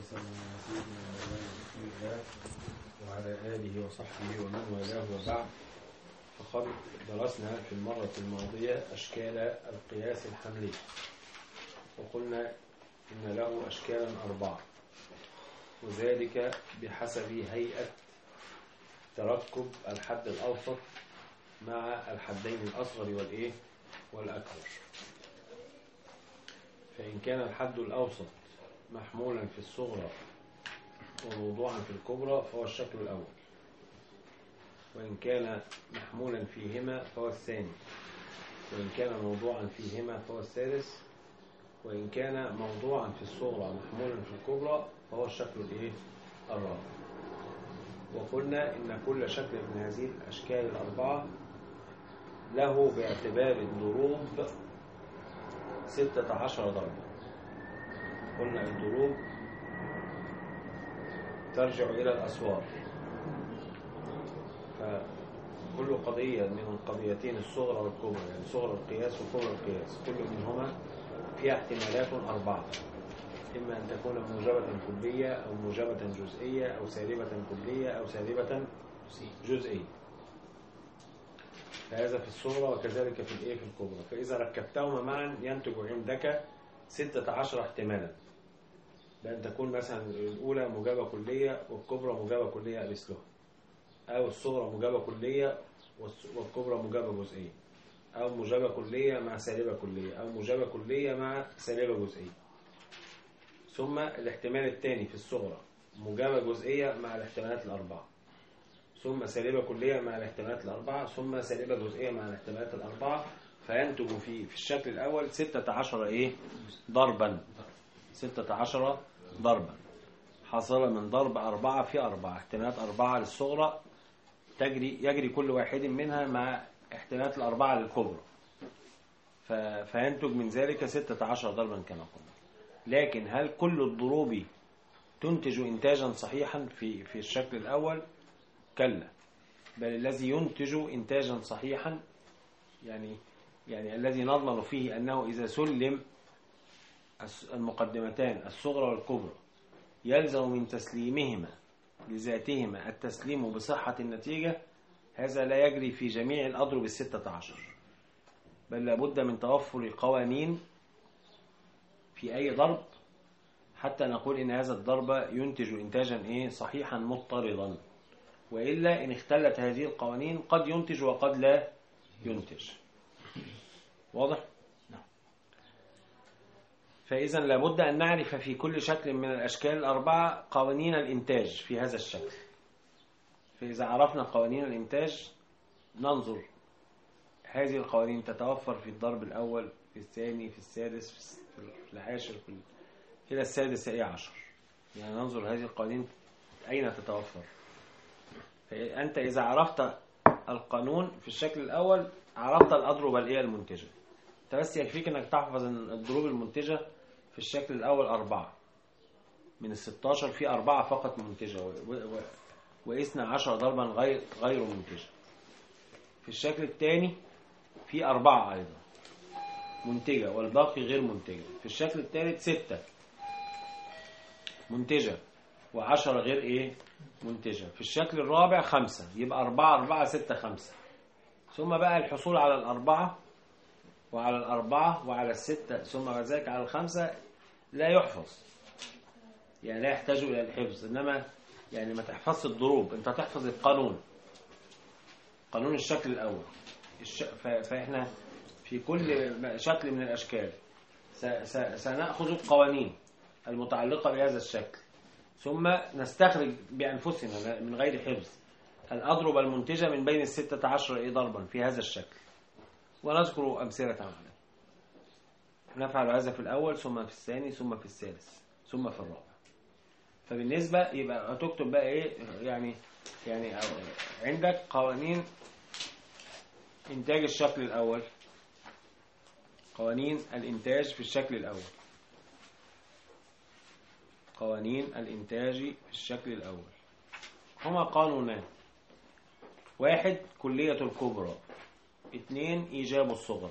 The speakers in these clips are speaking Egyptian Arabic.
وسلم على سيدنا مولانا رسول الله وعلى آله وصحبه ومن والاه وبعد فقد درسنا في المرة الماضية أشكال القياس الحملي وقلنا إن له أشكالا أربعة وذلك بحسب هيئة تركب الحد الأوسط مع الحدين الأصغر والإيه والأكبر فإن كان الحد الأوسط محمولا في الصغرى وموضوعا في الكبرى فهو الشكل الأول وإن كان محمولا فيهما فهو الثاني وإن كان موضوعا فيهما فهو الثالث وإن كان موضوعا في الصغرى محمولا في الكبرى فهو الشكل الإيه؟ الرابع وقلنا إن كل شكل من هذه الأشكال الأربعة له باعتبار الضروب ستة عشر ضربا قلنا الضروب ترجع إلى الأسوار فكل قضية من القضيتين الصغرى والكبرى يعني صغرى القياس وكبرى القياس كل منهما فيها احتمالات أربعة إما أن تكون موجبة كلية أو موجبة جزئية أو سالبة كلية أو سالبة جزئية فهذا في الصغرى وكذلك في الايه في الكبرى فإذا ركبتهما معا ينتج عندك ستة عشر احتمالا بأن تكون مثلا الأولى موجبة كلية والكبرى موجبة كلية مثلها أو الصغرى موجبة كلية والكبرى موجبة جزئية أو موجبة كلية مع سالبة كلية أو موجبة كلية مع سالبة جزئية ثم الاحتمال الثاني في الصغرى موجبة جزئية مع الاحتمالات الأربعة ثم سالبة كلية مع الاحتمالات الأربعة ثم سالبة جزئية مع الاحتمالات الأربعة فينتج في في الشكل الأول ستة عشر إيه ضربا ستة عشر ضربا حصل من ضرب أربعة في أربعة احتمالات أربعة للصغرى تجري يجري كل واحد منها مع احتمالات الأربعة للكبرى فينتج من ذلك ستة عشر ضربا كما قلنا لكن هل كل الضروب تنتج إنتاجا صحيحا في في الشكل الأول كلا بل الذي ينتج إنتاجا صحيحا يعني يعني الذي نضمن فيه أنه إذا سلم المقدمتان الصغرى والكبرى يلزم من تسليمهما لذاتهما التسليم بصحة النتيجة هذا لا يجري في جميع الأضرب الستة عشر بل لابد من توفر قوانين في أي ضرب حتى نقول إن هذا الضرب ينتج إنتاجا إيه صحيحا مضطردا وإلا إن اختلت هذه القوانين قد ينتج وقد لا ينتج واضح؟ نعم فإذا لابد أن نعرف في كل شكل من الأشكال الأربعة قوانين الإنتاج في هذا الشكل فإذا عرفنا قوانين الإنتاج ننظر هذه القوانين تتوفر في الضرب الأول في الثاني في السادس في العاشر في إلى السادس أي عشر يعني ننظر هذه القوانين أين تتوفر فأنت إذا عرفت القانون في الشكل الأول عرفت الأضرب الإيه المنتجة أنت بس يكفيك أنك تحفظ أن الضروب المنتجة في الشكل الأول أربعة من الستاشر في أربعة فقط منتجة وإثنى عشر ضربا غير غير منتجة في الشكل الثاني في أربعة أيضا منتجة والباقي غير منتجة في الشكل الثالث ستة منتجة وعشرة غير إيه منتجة في الشكل الرابع خمسة يبقى أربعة أربعة ستة خمسة ثم بقى الحصول على الأربعة وعلى الأربعة وعلى الستة ثم بعد ذلك على الخمسة لا يحفظ يعني لا يحتاج إلى الحفظ إنما يعني ما تحفظش الضروب أنت تحفظ القانون قانون الشكل الأول الش... ف... فإحنا في كل شكل من الأشكال س... س... سنأخذ القوانين المتعلقة بهذا الشكل ثم نستخرج بأنفسنا من غير حفظ الأضرب المنتجة من بين الستة عشر إيه ضربا في هذا الشكل ونذكر أمثلة عنها نفعل هذا في الأول ثم في الثاني ثم في الثالث ثم في الرابع فبالنسبة يبقى هتكتب بقى إيه يعني يعني عندك قوانين إنتاج الشكل الأول قوانين الإنتاج في الشكل الأول قوانين الإنتاج في الشكل الأول هما قانونان واحد كلية الكبرى اثنين إيجاب الصغرى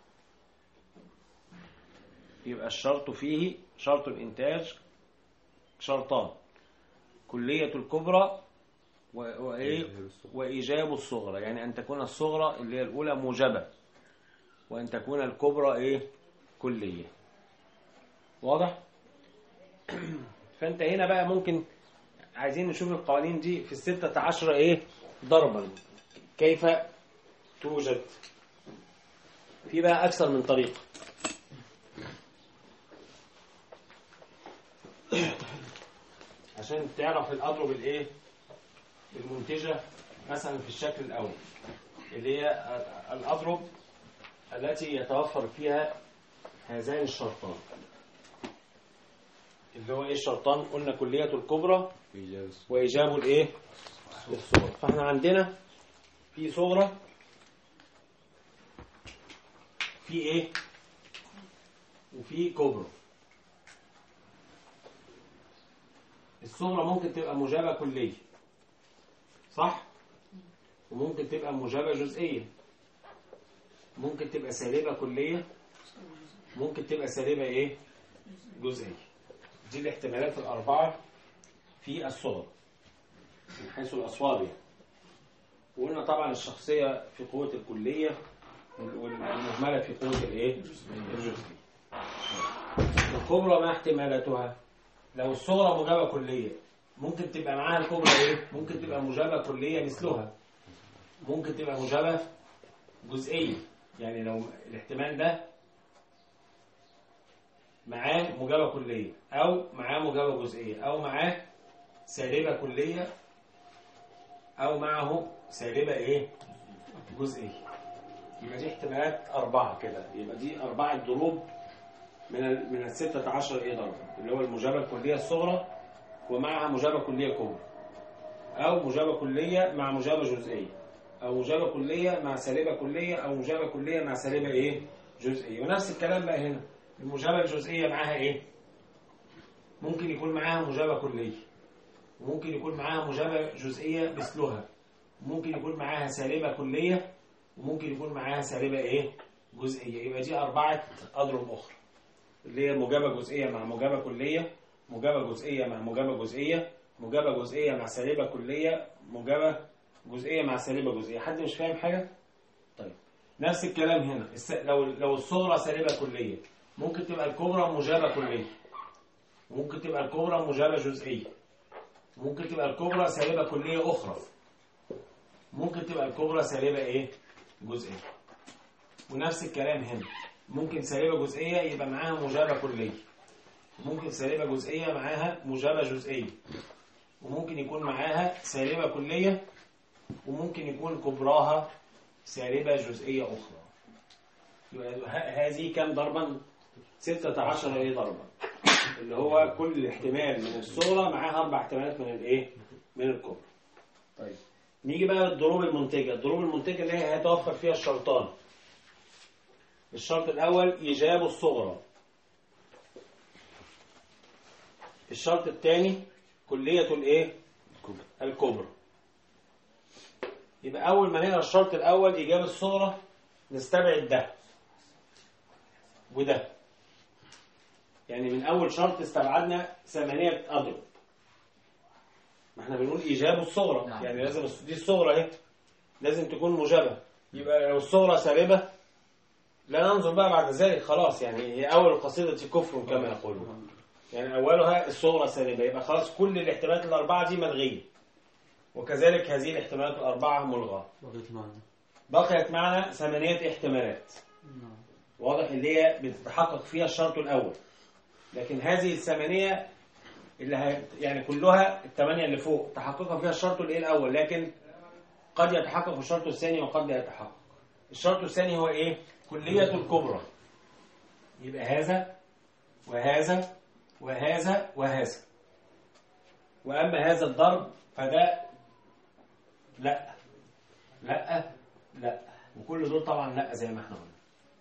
يبقى الشرط فيه شرط الإنتاج شرطان كلية الكبرى و- وإيه وإيجاب الصغرى يعني أن تكون الصغرى اللي هي الأولى موجبة وأن تكون الكبرى إيه كلية واضح فأنت هنا بقى ممكن عايزين نشوف القوانين دي في الستة عشر إيه ضربا كيف توجد في بقى أكثر من طريقة عشان تعرف الأضرب الإيه المنتجة مثلا في الشكل الأول اللي هي الأضرب التي يتوفر فيها هذان الشرطان اللي هو ايه الشرطان قلنا كلية الكبرى وإيجاب الايه الصغرى فاحنا عندنا في صغرى في ايه وفي كبرى الصغرى ممكن تبقى موجبة كلية صح وممكن تبقى موجبة جزئية ممكن تبقى سالبة كلية ممكن تبقى سالبة ايه جزئية دي الاحتمالات الأربعة في الصغر من حيث الأصواب يعني وقلنا طبعا الشخصية في قوة الكلية والمهملة في قوة الايه الجزئية الكبرى ما احتمالاتها لو الصغرى موجبة كلية ممكن تبقى معاها الكبرى ايه ممكن تبقى موجبة كلية مثلها ممكن تبقى موجبة جزئية يعني لو الاحتمال ده معاه موجبة كلية أو معاه موجبة جزئية أو معاه سالبة كلية أو معه سالبة إيه؟ جزئية يبقى دي احتمالات أربعة كده يبقى دي أربعة ضروب من ال من الستة عشر إيه ضربة اللي هو الموجبة الكلية الصغرى ومعها موجبة كلية كبرى أو موجبة كلية مع موجبة جزئية أو موجبة كلية مع سالبة كلية أو موجبة كلية مع سالبة إيه؟ جزئية ونفس الكلام بقى هنا الموجبة الجزئية معاها إيه؟ ممكن يكون معاها موجبة كلية وممكن يكون معاها موجبة جزئية مثلها ممكن يكون معاها سالبة كلية وممكن يكون معاها سالبة إيه؟ جزئية يبقى دي أربعة أضرب أخرى اللي هي موجبة جزئية مع موجبة كلية موجبة جزئية مع موجبة جزئية موجبة جزئية مع سالبة كلية موجبة جزئية مع سالبة جزئية حد مش فاهم حاجة؟ طيب نفس الكلام هنا الس... لو لو الصغرى سالبة كلية ممكن تبقى الكبرى موجبة كلية ممكن تبقى الكبرى موجبة جزئية ممكن تبقى الكبرى سالبة كلية أخرى ممكن تبقى الكبرى سالبة إيه؟ جزئية ونفس الكلام هنا ممكن سالبة جزئية يبقى معاها موجبة كلية ممكن سالبة جزئية معاها موجبة جزئية وممكن يكون معاها سالبة كلية وممكن يكون كبراها سالبة جزئية أخرى يبقى ه- هذه كم ضربا؟ ستة عشر ايه ضربا اللي هو كل احتمال من الصغرى معاها أربع احتمالات من الايه؟ من الكبرى طيب نيجي بقى للضروب المنتجة الضروب المنتجة اللي هي هيتوفر فيها الشرطان الشرط الأول إيجاب الصغرى الشرط الثاني كلية الايه؟ الكبرى يبقى أول ما نقرا الشرط الأول إيجاب الصغرى نستبعد ده وده يعني من أول شرط استبعدنا ثمانية أضرب ما احنا بنقول إيجاب الصغرى نعم. يعني لازم الص- دي الصغرى اهي لازم تكون موجبة يبقى لو الصغرى سالبة لا ننظر بقى بعد ذلك خلاص يعني هي أول القصيدة كفر كما يقولون يعني أولها الصغرى سالبة يبقى خلاص كل الاحتمالات الأربعة دي ملغية وكذلك هذه الاحتمالات الأربعة ملغاة بقيت معنا بقيت معنا ثمانية احتمالات نعم واضح اللي هي بتتحقق فيها الشرط الأول لكن هذه الثمانية اللي هي يعني كلها الثمانية اللي فوق تحقق فيها الشرط الإيه الأول لكن قد يتحقق الشرط الثاني وقد لا يتحقق الشرط الثاني هو إيه كلية الكبرى يبقى هذا وهذا وهذا وهذا وأما هذا الضرب فده لا لا لا وكل دول طبعا لا زي ما احنا قلنا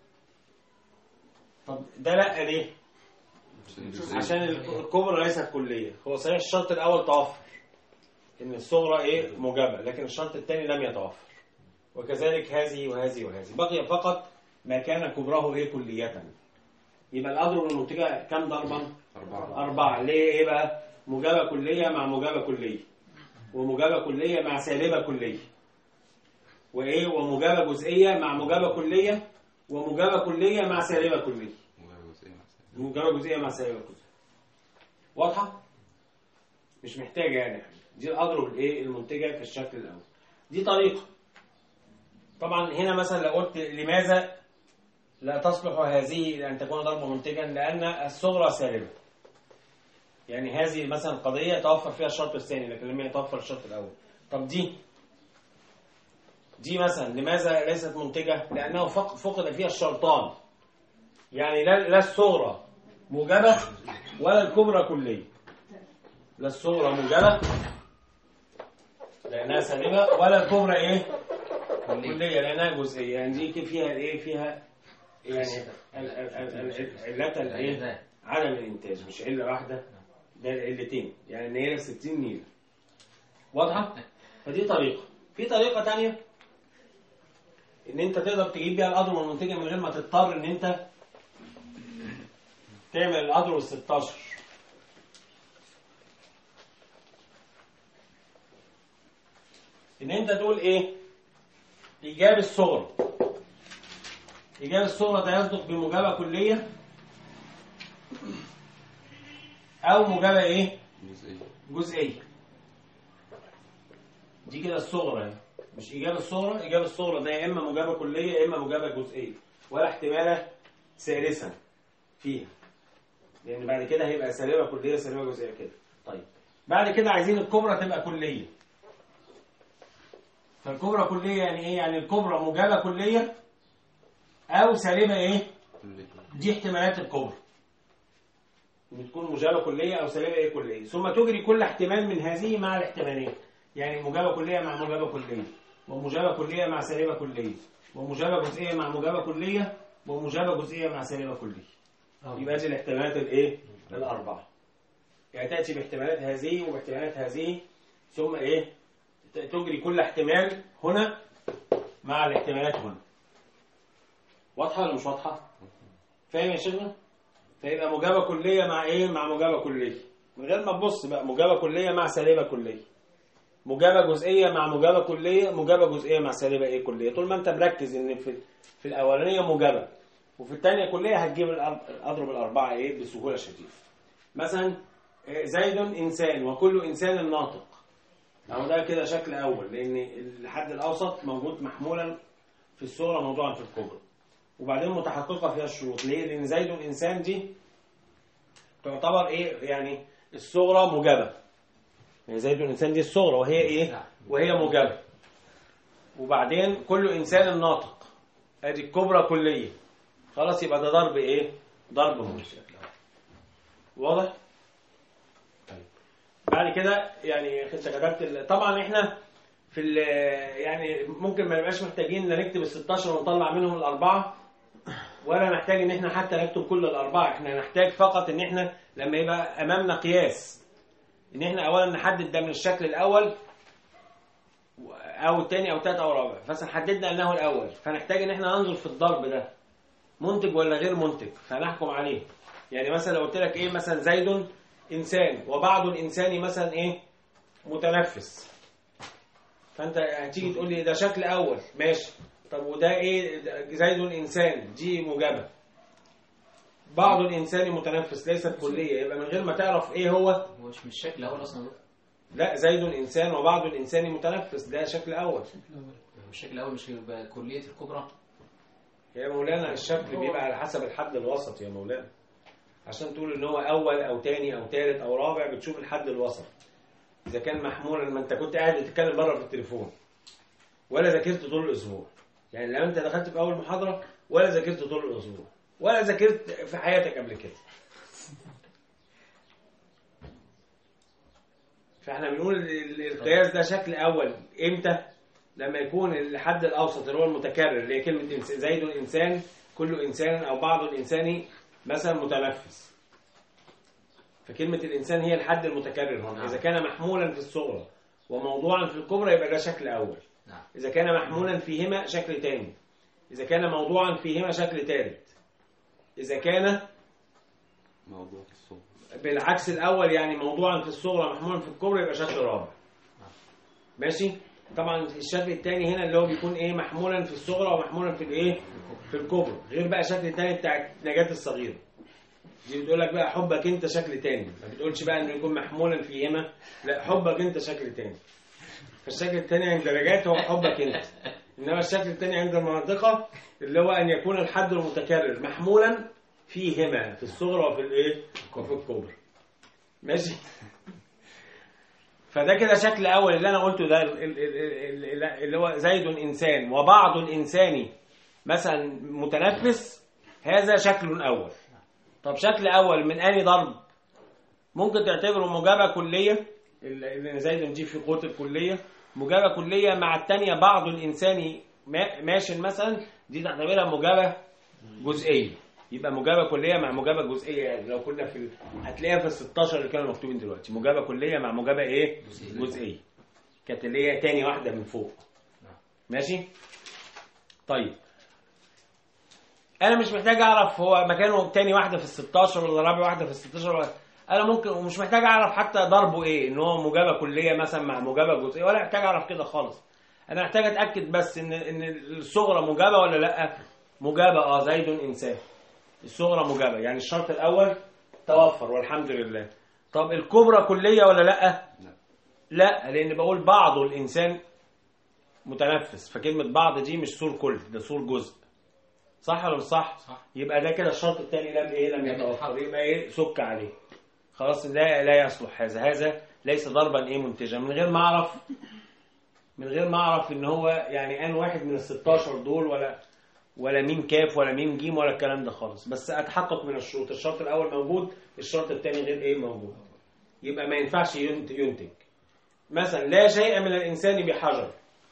طب ده لا ليه عشان الكبرى ليست كلية هو صحيح الشرط الأول توفر إن الصغرى إيه موجبة لكن الشرط الثاني لم يتوفر وكذلك هذه وهذه وهذه بقي فقط ما كان كبراه إيه كلية يبقى الأضرب المنتجة كم ضربا؟ أربعة أربعة ليه إيه بقى؟ موجبة كلية مع موجبة كلية وموجبة كلية مع سالبة كلية وإيه وموجبة جزئية مع موجبة كلية وموجبة كلية مع سالبة كلية موجبة جزئية مع سالبة كلية واضحة؟ مش محتاجة يعني دي الأضرب الإيه المنتجة في الشكل الأول دي طريقة طبعا هنا مثلا لو قلت لماذا لا تصلح هذه أن تكون ضربا منتجا لأن الصغرى سالبة يعني هذه مثلا قضية توفر فيها الشرط الثاني لكن لم يتوفر الشرط الأول طب دي دي مثلا لماذا ليست منتجة لأنه فق- فقد فيها الشرطان يعني لا لا الصغرى موجبة ولا الكبرى كلية لا الصغرى موجبة لأنها سالبة ولا الكبرى إيه كلية لأنها جزئية يعني دي كده فيها إيه فيها يعني ال- ال- ال- ال- علة الإيه عدم الإنتاج مش علة واحدة ده العلتين يعني النيلة 60 نيلة واضحة؟ فدي طريقة في طريقة تانية ان انت تقدر تجيب بيها الاضرب المنتجة من غير ما تضطر ان انت تعمل الاضرب ال 16 ان انت تقول ايه ايجاب الصغرى ايجاب الصغرى ده يصدق بموجبة كلية او موجبة ايه جزئية دي كده الصغرى يعني. مش إجابة الصغرى إجابة الصغرى ده يا إما موجبة كلية يا إما موجبة جزئية ولا احتمالة ثالثا فيها لأن بعد كده هيبقى سالبة كلية سالبة جزئية كده طيب بعد كده عايزين الكبرى تبقى كلية فالكبرى كلية يعني إيه؟ يعني الكبرى موجبة كلية أو سالبة إيه؟ دي احتمالات الكبرى ان تكون موجبه كليه او سالبه ايه كليه ثم تجري كل احتمال من هذه مع الاحتمالين يعني موجبه كليه مع موجبه كليه وموجبه كليه مع سالبه كليه وموجبه جزئيه مع موجبه كليه وموجبه جزئيه مع سالبه كليه يبقى دي الاحتمالات الايه الاربعه يعني تاتي باحتمالات هذه وباحتمالات هذه ثم ايه ت- تجري كل احتمال هنا مع الاحتمالات هنا واضحه ولا مش واضحه فاهم يا شيخنا فيبقى موجبة كلية مع ايه؟ مع موجبة كلية. من غير ما تبص بقى موجبة كلية مع سالبة كلية. موجبة جزئية مع موجبة كلية، موجبة جزئية مع سالبة ايه كلية. طول ما انت مركز ان في في الأولانية موجبة وفي الثانية كلية هتجيب الأر- الأضرب الأربعة ايه بسهولة شديدة. مثلا آه، زيد إنسان وكل إنسان ناطق. أهو ده كده شكل أول لأن الحد الأوسط موجود محمولا في الصورة موضوعا في الكبرى. وبعدين متحققة فيها الشروط ليه؟ لأن زيد الإنسان دي تعتبر إيه يعني الصغرى موجبة يعني زيد الإنسان دي الصغرى وهي إيه؟ وهي موجبة وبعدين كل إنسان ناطق ادي الكبرى كلية خلاص يبقى ده ضرب إيه؟ ضرب منتج واضح؟ طيب بعد كده يعني انت كتبت ال- طبعا احنا في ال- يعني ممكن ما نبقاش محتاجين ان نكتب ال 16 ونطلع منهم الاربعه ولا نحتاج ان احنا حتى نكتب كل الاربعه احنا نحتاج فقط ان احنا لما يبقى امامنا قياس ان احنا اولا نحدد ده من الشكل الاول او الثاني او الثالث او الرابع مثلا حددنا انه الاول فنحتاج ان احنا ننظر في الضرب ده منتج ولا غير منتج فنحكم عليه يعني مثلا لو قلت لك ايه مثلا زيد انسان وبعض الانسان مثلا ايه متنفس فانت هتيجي تقول لي ده شكل اول ماشي طب وده ايه ده زيد انسان دي موجبه بعض الانسان متنفس ليست كليه يبقى من غير ما تعرف ايه هو هو مش مش الشكل الاول اصلا لا زيد انسان وبعض الانسان متنفس ده شكل اول الشكل الاول مش يبقى كليه الكبرى يا مولانا الشكل بيبقى على حسب الحد الوسط يا مولانا عشان تقول ان هو اول او تاني او تالت او رابع بتشوف الحد الوسط اذا كان محمولا ما انت كنت قاعد بتتكلم بره في التليفون ولا ذاكرت طول الاسبوع يعني لو انت دخلت في اول محاضره ولا ذاكرت طول الاسبوع ولا ذاكرت في حياتك قبل كده فاحنا بنقول ال- ال- القياس ده شكل اول امتى لما يكون الحد الاوسط اللي هو المتكرر اللي هي كلمه إنس- زيد انسان كل انسان او بعض الانسان مثلا متنفس فكلمه الانسان هي الحد المتكرر هنا اذا كان محمولا في الصغرى وموضوعا في الكبرى يبقى ده شكل اول نعم إذا كان محمولا فيهما شكل تاني إذا كان موضوعا فيهما شكل ثالث إذا كان موضوع في الصوت بالعكس الاول يعني موضوعا في الصغرى محمولا في الكبرى يبقى شكل رابع ماشي طبعا الشكل الثاني هنا اللي هو بيكون ايه محمولا في الصغرى ومحمولا في الايه في الكبرى غير بقى الشكل الثاني بتاع نجاة الصغيره دي بتقول لك بقى حبك انت شكل تاني ما بتقولش بقى انه يكون محمولا فيهما لا حبك انت شكل تاني فالشكل الثاني عند درجات هو حبك انت انما الشكل الثاني عند المناطقه اللي هو ان يكون الحد المتكرر محمولا فيهما في الصغرى وفي الايه وفي الكبرى ماشي فده كده شكل اول اللي انا قلته ده ال- ال- ال- ال- اللي هو زيد انسان وبعض الانسان مثلا متنفس هذا شكل اول طب شكل اول من اني ضرب ممكن تعتبره مجابه كليه اللي زيد دي في قوه الكليه مجابه كليه مع الثانيه بعض الانسان ما- ماشي مثلا دي تعتبرها مجابه جزئيه يبقى مجابه كليه مع مجابه جزئيه يعني لو كنا في ال... هتلاقيها في ال 16 اللي كانوا مكتوبين دلوقتي مجابه كليه مع مجابه ايه جزئية. جزئيه كانت اللي هي تاني واحده من فوق نعم. ماشي طيب انا مش محتاج اعرف هو مكانه تاني واحده في ال 16 ولا رابع واحده في ال 16 ولا انا ممكن ومش محتاج اعرف حتى ضربه ايه ان هو مجابه كليه مثلا مع مجابه جزئيه ولا محتاج اعرف كده خالص انا محتاج اتاكد بس ان ان الصغرى مجابه ولا لا مجابه اه زيد انسان الصغرى مجابه يعني الشرط الاول توفر والحمد لله طب الكبرى كليه ولا لا لا لان بقول بعض الانسان متنفس فكلمه بعض دي مش صور كل ده صور جزء صح ولا مش صح صح. يبقى ده كده الشرط الثاني لم ايه لم لم يتوفر يتحقق. يبقى ايه سك عليه خلاص لا لا يصلح هذا هذا ليس ضربا ايه منتجا من غير ما اعرف من غير ما اعرف ان هو يعني ان واحد من ال 16 دول ولا ولا ميم كاف ولا ميم جيم ولا الكلام ده خالص بس اتحقق من الشروط الشرط الاول موجود الشرط الثاني غير ايه موجود يبقى ما ينفعش ينت- ينتج مثلا لا شيء من الانسان بحجر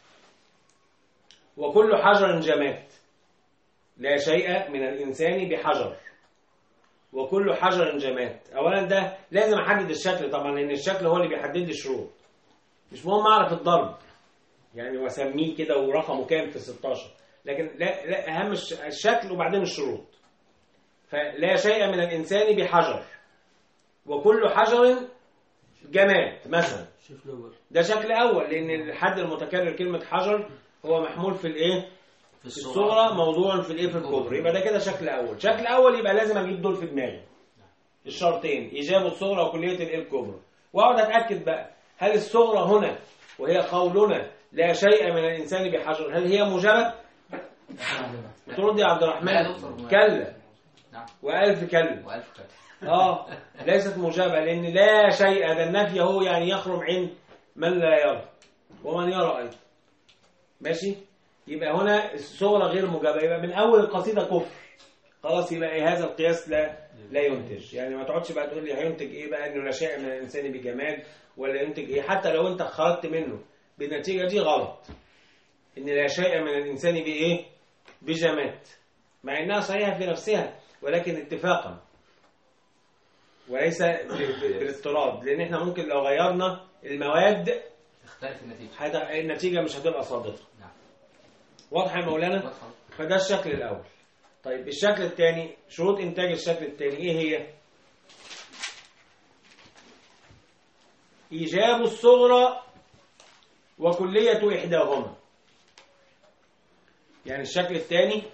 وكل حجر جماد لا شيء من الانسان بحجر وكل حجر جماد اولا ده لازم احدد الشكل طبعا لان الشكل هو اللي بيحدد لي الشروط مش مهم اعرف الضرب يعني واسميه كده ورقمه كام في 16 لكن لا, لا اهم الش- الشكل وبعدين الشروط فلا شيء من الانسان بحجر وكل حجر جماد مثلا شوف الأول ده شكل اول لان الحد المتكرر كلمه حجر هو محمول في الايه في في الصغرى موضوع في الايه في الكبرى يبقى ده كده شكل اول شكل اول يبقى لازم اجيب دول في دماغي الشرطين ايجاب الصغرى وكليه الايه الكبرى واقعد اتاكد بقى هل الصغرى هنا وهي قولنا لا شيء من الانسان بحجر هل هي موجبه بترد يا عبد لا الرحمن دكتور كلا نعم والف كلا والف كلام اه ليست موجبه لان لا شيء ده النفي هو يعني يخرم عين من لا يرى ومن يرى ايضا ماشي يبقى هنا الصورة غير موجبة يبقى من أول القصيدة كفر خلاص يبقى إيه هذا القياس لا لا ينتج يعني ما تقعدش بقى تقول لي هينتج إيه بقى إنه لا شيء من الإنسان بجمال ولا ينتج إيه حتى لو أنت خرجت منه بالنتيجة دي غلط إن لا شيء من الإنسان بإيه بجماد مع إنها صحيحة في نفسها ولكن اتفاقا وليس ب- ب- بالاضطراد لأن إحنا ممكن لو غيرنا المواد تختلف النتيجة هت- النتيجة مش هتبقى صادقة نعم واضحة يا مولانا؟ واضحة فده الشكل الأول طيب الشكل الثاني شروط إنتاج الشكل الثاني إيه هي؟ إيجاب الصغرى وكلية إحداهما يعني الشكل الثاني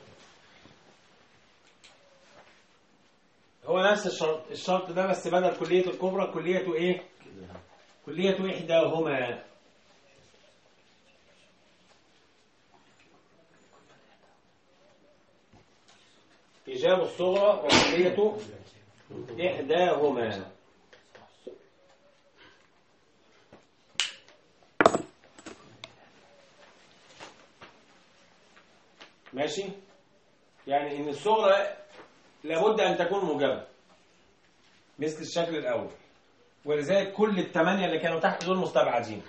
هو نفس الشرط الشرط ده بس بدل كلية الكبرى كلية إيه؟ كلية إحداهما إيجاب الصغرى وكلية إحداهما ماشي يعني إن الصغرى لابد أن تكون موجبة مثل الشكل الأول ولذلك كل الثمانية اللي كانوا تحت دول مستبعدين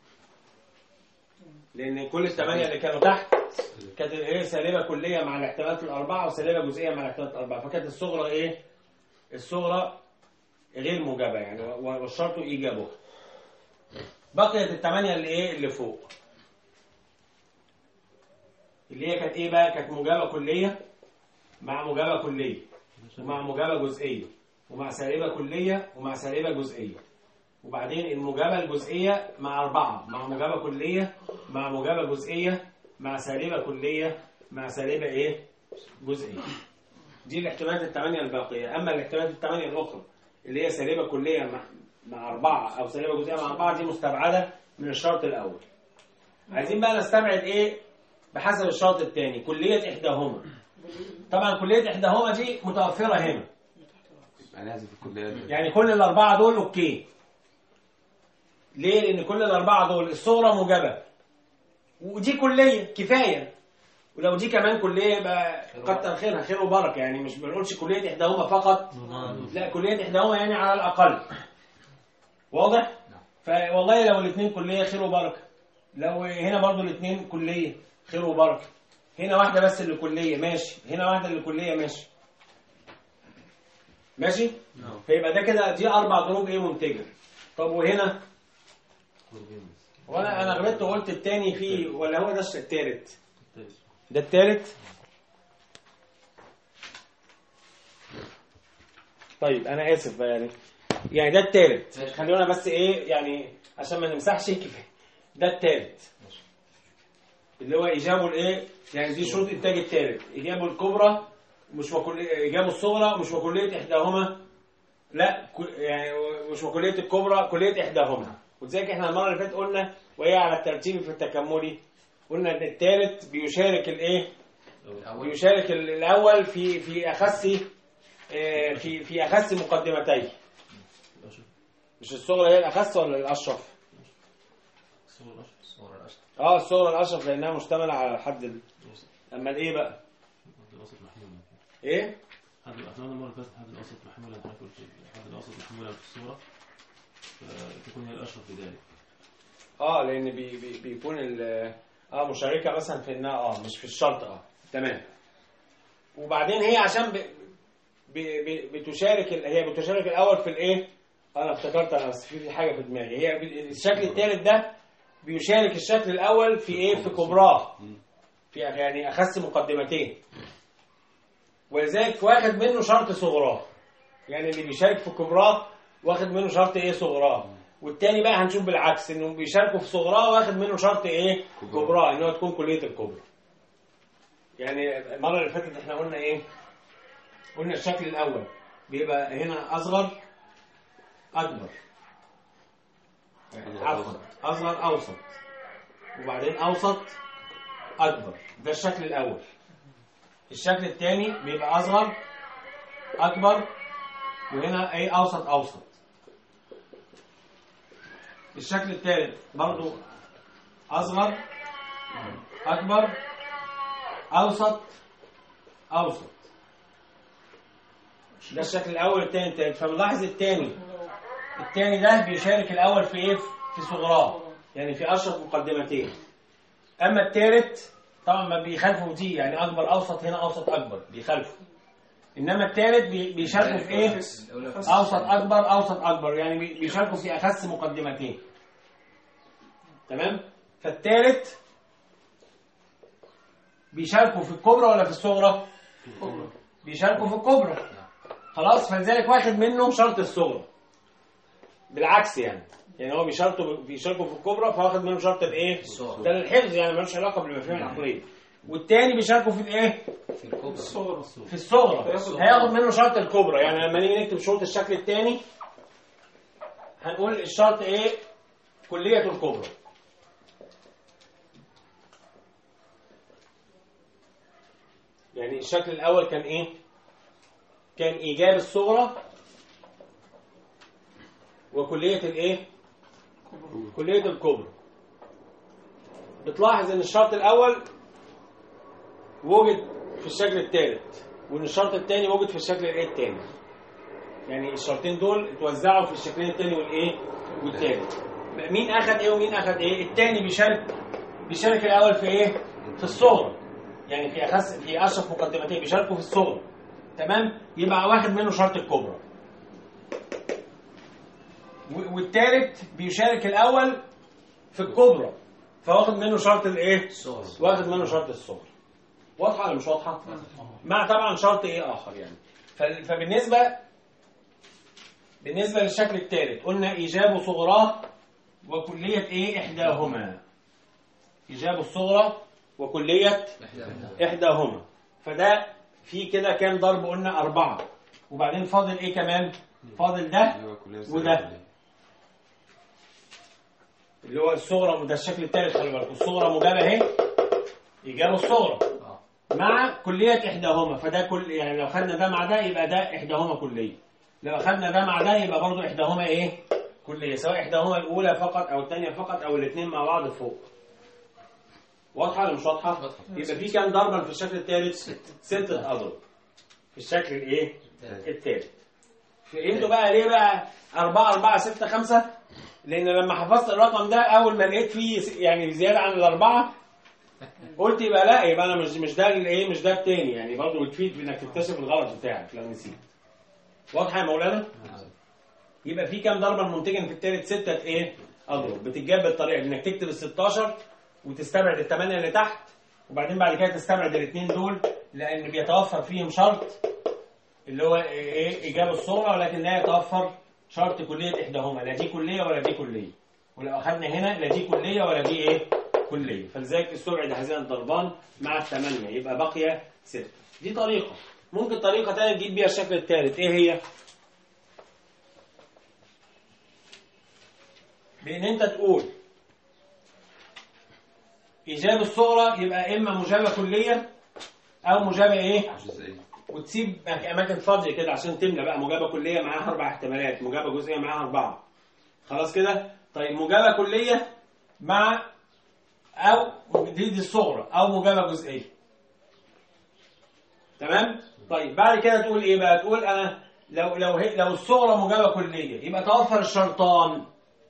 لأن كل الثمانية اللي كانوا تحت كانت الايه سالبه كليه مع الاحتمالات الاربعه وسالبه جزئيه مع الاحتمالات الاربعه فكانت الصغرى ايه الصغرى غير موجبه يعني و- والشرط ايجابها بقيت الثمانيه اللي ايه اللي فوق اللي هي كانت ايه بقى كانت موجبه كليه مع موجبه كليه ومع موجبه جزئيه ومع سالبة كلية ومع سالبة جزئية وبعدين الموجبة الجزئية مع أربعة مع موجبة كلية مع موجبة جزئية مع سالبة كلية مع سالبة إيه؟ جزئية دي الاحتمالات الثمانية الباقية أما الاحتمالات الثمانية الأخرى اللي هي سالبة كلية مع مع أربعة أو سالبة جزئية مع أربعة دي مستبعدة من الشرط الأول عايزين بقى نستبعد إيه بحسب الشرط الثاني كلية إحداهما طبعا كلية إحداهما دي متوفرة هنا انا لازم في الكليه دي يعني كل الأربعة دول أوكي ليه؟ لأن كل الأربعة دول الصغرى موجبة ودي كلية كفاية ولو دي كمان كلية يبقى كتر خيرها خير وبركة يعني مش بنقولش كلية إحداهما فقط لا كلية إحداهما يعني على الأقل واضح؟ فوالله لو الاثنين كلية خير وبركة لو هنا برضو الاثنين كلية خير وبركة هنا واحدة بس اللي كلية ماشي هنا واحدة اللي كلية ماشي ماشي؟ فيبقى ده كده دي أربع ضروب إيه منتجة طب وهنا وانا انا غلطت وقلت التاني فيه ولا هو ده التالت ده التالت طيب انا اسف بقى يعني يعني ده التالت خلونا بس ايه يعني عشان ما نمسحش كفايه ده التالت اللي هو ايجابه الايه يعني دي شروط انتاج التالت ايجابه الكبرى مش وكل ايجابه الصغرى مش وكليه احداهما لا كل- يعني مش وكليه الكبرى كليه احداهما ولذلك احنا المره اللي فاتت قلنا وهي على الترتيب في التكاملي قلنا ان الثالث بيشارك الايه الأول بيشارك ال- الاول في في اخس آه، في في اخس مقدمتيه مش الصغرى هي الاخس ولا الاشرف الصورة الأشهر اه الصغرى الاشرف لانها مشتمله على الحد ال- اما الايه بقى الحد الأوسط محمولا ايه حد الأفلام المرة اللي فاتت الحد الأوسط محمولا حضرتك قلت الحد الأوسط محمولا في الصورة فتكون هي الأشرف في ذلك اه لان بي بي بيكون ال- اه مشاركه مثلا في انها اه مش في الشرط اه تمام وبعدين هي عشان ب ب ب بتشارك ال- هي بتشارك الاول في الايه انا افتكرت انا بس في في حاجه في دماغي هي ب- الشكل الثالث ده بيشارك الشكل الاول في ايه في كبراه في يعني اخس مقدمتين ولذلك واخد منه شرط صغراه يعني اللي بيشارك في كبراه واخد منه شرط ايه صغراه والتاني بقى هنشوف بالعكس انه بيشاركوا في صغراه واخد منه شرط ايه كبراه ان هو تكون كليه الكبرى يعني المره اللي فاتت احنا قلنا ايه قلنا الشكل الاول بيبقى هنا اصغر اكبر عفوا اصغر اوسط وبعدين اوسط اكبر ده الشكل الاول الشكل الثاني بيبقى اصغر اكبر وهنا ايه اوسط اوسط الشكل الثالث برضو اصغر اكبر اوسط اوسط ده الشكل الاول الثاني الثالث فبنلاحظ الثاني الثاني ده بيشارك الاول في ايه في صغراه يعني في اشرف مقدمتين اما الثالث طبعا ما بيخالفوا دي يعني اكبر اوسط هنا اوسط اكبر بيخالفوا انما الثالث بي- بيشاركوا في ايه الأولى اوسط اكبر اوسط اكبر يعني بي- بيشاركوا في اخس مقدمتين تمام فالثالث بيشاركوا في الكبرى ولا في الصغرى بيشاركوا في الكبرى خلاص فلذلك واخد منه شرط الصغرى بالعكس يعني يعني هو بيشاركوا بيشاركوا في الكبرى فواخد منه شرط الايه الصغرى. ده للحفظ يعني ملوش علاقه بالمفاهيم العقليه والتاني بيشاركوا في الايه في الكبرى في الصغرى هياخد منه شرط الكبرى يعني لما نيجي نكتب شروط الشكل الثاني هنقول الشرط ايه كلية الكبرى يعني الشكل الاول كان ايه كان ايجاب الصغرى وكلية الايه كلية الكبرى بتلاحظ ان الشرط الاول وجد في الشكل الثالث وان الشرط الثاني وجد في الشكل الايه الثاني يعني الشرطين دول اتوزعوا في الشكلين الثاني والايه والثالث مين اخذ ايه ومين اخذ ايه الثاني بيشارك بيشارك الاول في ايه في الصغرى يعني في اخس في اشرف مقدمتين بيشاركوا في الصغرى تمام يبقى واخد منه شرط الكبرى و- والثالث بيشارك الاول في الكبرى فواخد منه شرط الايه الصغرى واخد منه شرط الصغر واضحه ولا مش واضحه مع طبعا شرط ايه اخر يعني ف- فبالنسبه بالنسبة للشكل الثالث قلنا إيجاب صغراه وكلية إيه إحداهما إيجاب الصغرى وكلية إحداهما فده في كده كام ضرب قلنا أربعة وبعدين فاضل إيه كمان فاضل ده اللي هو كلية وده. كلية. اللي هو الصغرى ده الشكل الثالث خلي بالكم الصغرى موجبة أهي إيجاب الصغرى اه مع كلية إحداهما فده كل يعني لو خدنا ده مع ده يبقى ده إحداهما كلية لو أخدنا ده مع ده يبقى برضو إحداهما إيه كلية سواء إحداهما الأولى فقط أو الثانية فقط أو الاثنين مع بعض فوق واضحة ولا مش واضحة؟ واضحة. يبقى في كام ضربا في الشكل الثالث؟ ستة أضرب في الشكل الإيه؟ الثالث فهمتوا بقى ليه بقى 4 4 6 5 لان لما حفظت الرقم ده اول ما لقيت فيه س- يعني زياده عن الاربعه قلت يبقى لا يبقى انا مش مش ده الايه مش ده التاني يعني برضه بتفيد في انك تكتشف الغلط بتاعك لو نسيت واضحه يا مولانا يبقى في كام ضربه منتجا في الثالث سته ايه اضرب بتتجاب بالطريقه دي انك تكتب ال 16 وتستبعد الثمانيه اللي تحت وبعدين بعد كده تستبعد الاثنين دول لان بيتوفر فيهم شرط اللي هو ايه اجابه الصغرى ولكن لا يتوفر شرط كليه احداهما لا دي كليه ولا دي كليه ولو اخذنا هنا لا دي كليه ولا دي ايه كليه فلذلك استبعد هذين الضربان مع الثمانيه يبقى بقي سته دي طريقه ممكن طريقه ثانيه تجيب بيها الشكل الثالث ايه هي بان انت تقول ايجاب الصغرى يبقى اما مجابه كليه او مجابه ايه جزئية وتسيب اماكن فاضيه كده عشان تملى بقى مجابه كليه معاها اربع احتمالات مجابه جزئيه معاها اربعه خلاص كده طيب مجابه كليه مع او دي دي الصغرى او مجابه جزئيه تمام طيب بعد كده تقول ايه بقى تقول انا لو لو هي لو الصغرى مجابه كليه يبقى توفر الشرطان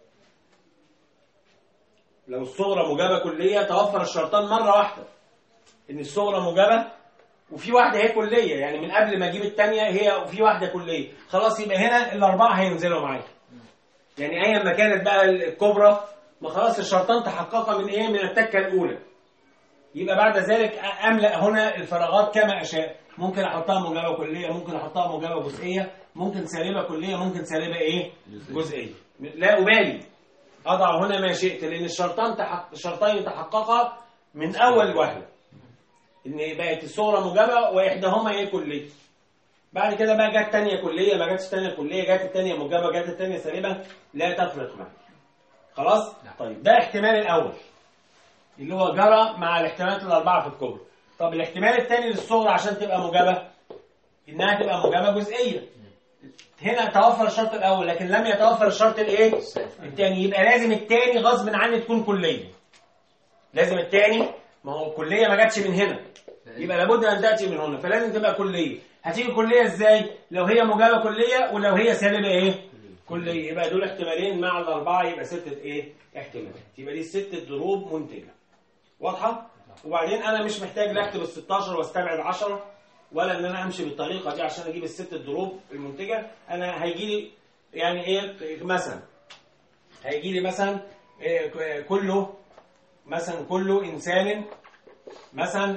لو الصغرى مجابه كليه توفر الشرطان مره واحده ان الصغرى مجابه وفي واحده هي كليه يعني من قبل ما اجيب الثانيه هي وفي واحده كليه خلاص يبقى هنا الاربعه هينزلوا معايا يعني ايا ما كانت بقى الكبرى ما خلاص الشرطان تحققا من ايه من التكه الاولى يبقى بعد ذلك املا هنا الفراغات كما اشاء ممكن احطها مجابه كليه ممكن احطها مجابه جزئيه ممكن سالبه كليه ممكن سالبه ايه جزئية. جزئيه لا ابالي اضع هنا ما شئت لان الشرطان تحق... الشرطين تحققا من اول وهله ان بقت الصغرى موجبه واحداهما ايه كليه بعد كده بقى جت تانية كليه ما جاتش تانية كليه جت التانية موجبه جت التانية سالبه لا تفرق معي خلاص نعم. طيب ده الاحتمال الاول اللي هو جرى مع الاحتمالات الاربعه في الكبرى طب الاحتمال الثاني للصغرى عشان تبقى موجبه انها تبقى موجبه جزئيه هنا توفر الشرط الاول لكن لم يتوفر الشرط الايه الثاني يبقى لازم الثاني غصب عني تكون كليه لازم الثاني ما هو الكليه ما جاتش من هنا يبقى لابد ان تاتي من هنا فلازم تبقى كليه هتيجي كليه ازاي لو هي موجبه كليه ولو هي سالبه ايه كليه يبقى دول احتمالين مع الاربعه يبقى سته ايه احتمالات يبقى دي ست ضروب منتجه واضحه وبعدين انا مش محتاج لا اكتب ال 16 واستبعد 10 ولا ان انا امشي بالطريقه دي عشان اجيب الست ضروب المنتجه انا هيجي لي يعني ايه مثلا هيجي لي مثلا إيه كله مثلا كل انسان مثلا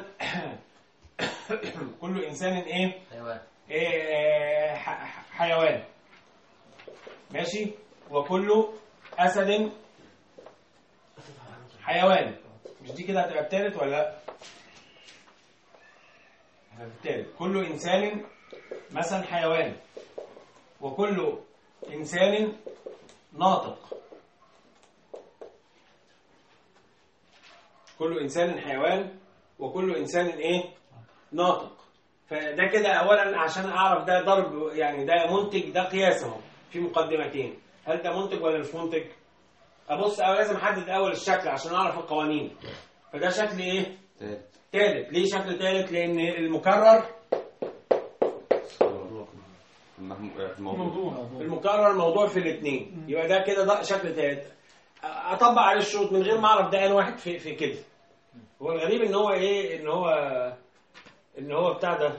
كل انسان ايه حيوان إيه، ح- ح- حيوان ماشي وكل اسد حيوان مش دي كده هتبقى التالت ولا لا هتبقى التالت كل انسان مثلا حيوان وكل انسان ناطق كل انسان حيوان وكل انسان ايه ناطق فده كده اولا عشان اعرف ده ضرب يعني ده منتج ده قياس اهو في مقدمتين هل ده منتج ولا مش منتج ابص او لازم احدد اول الشكل عشان اعرف القوانين فده شكل ايه تالت ثالث ليه شكل ثالث لان المكرر المهم- الموضوع المكرر موضوع في الاثنين يبقى ده كده ده شكل ثالث اطبق عليه الشروط من غير ما اعرف ده انا واحد في في كده هو الغريب ان هو ايه ان هو ان هو بتاع ده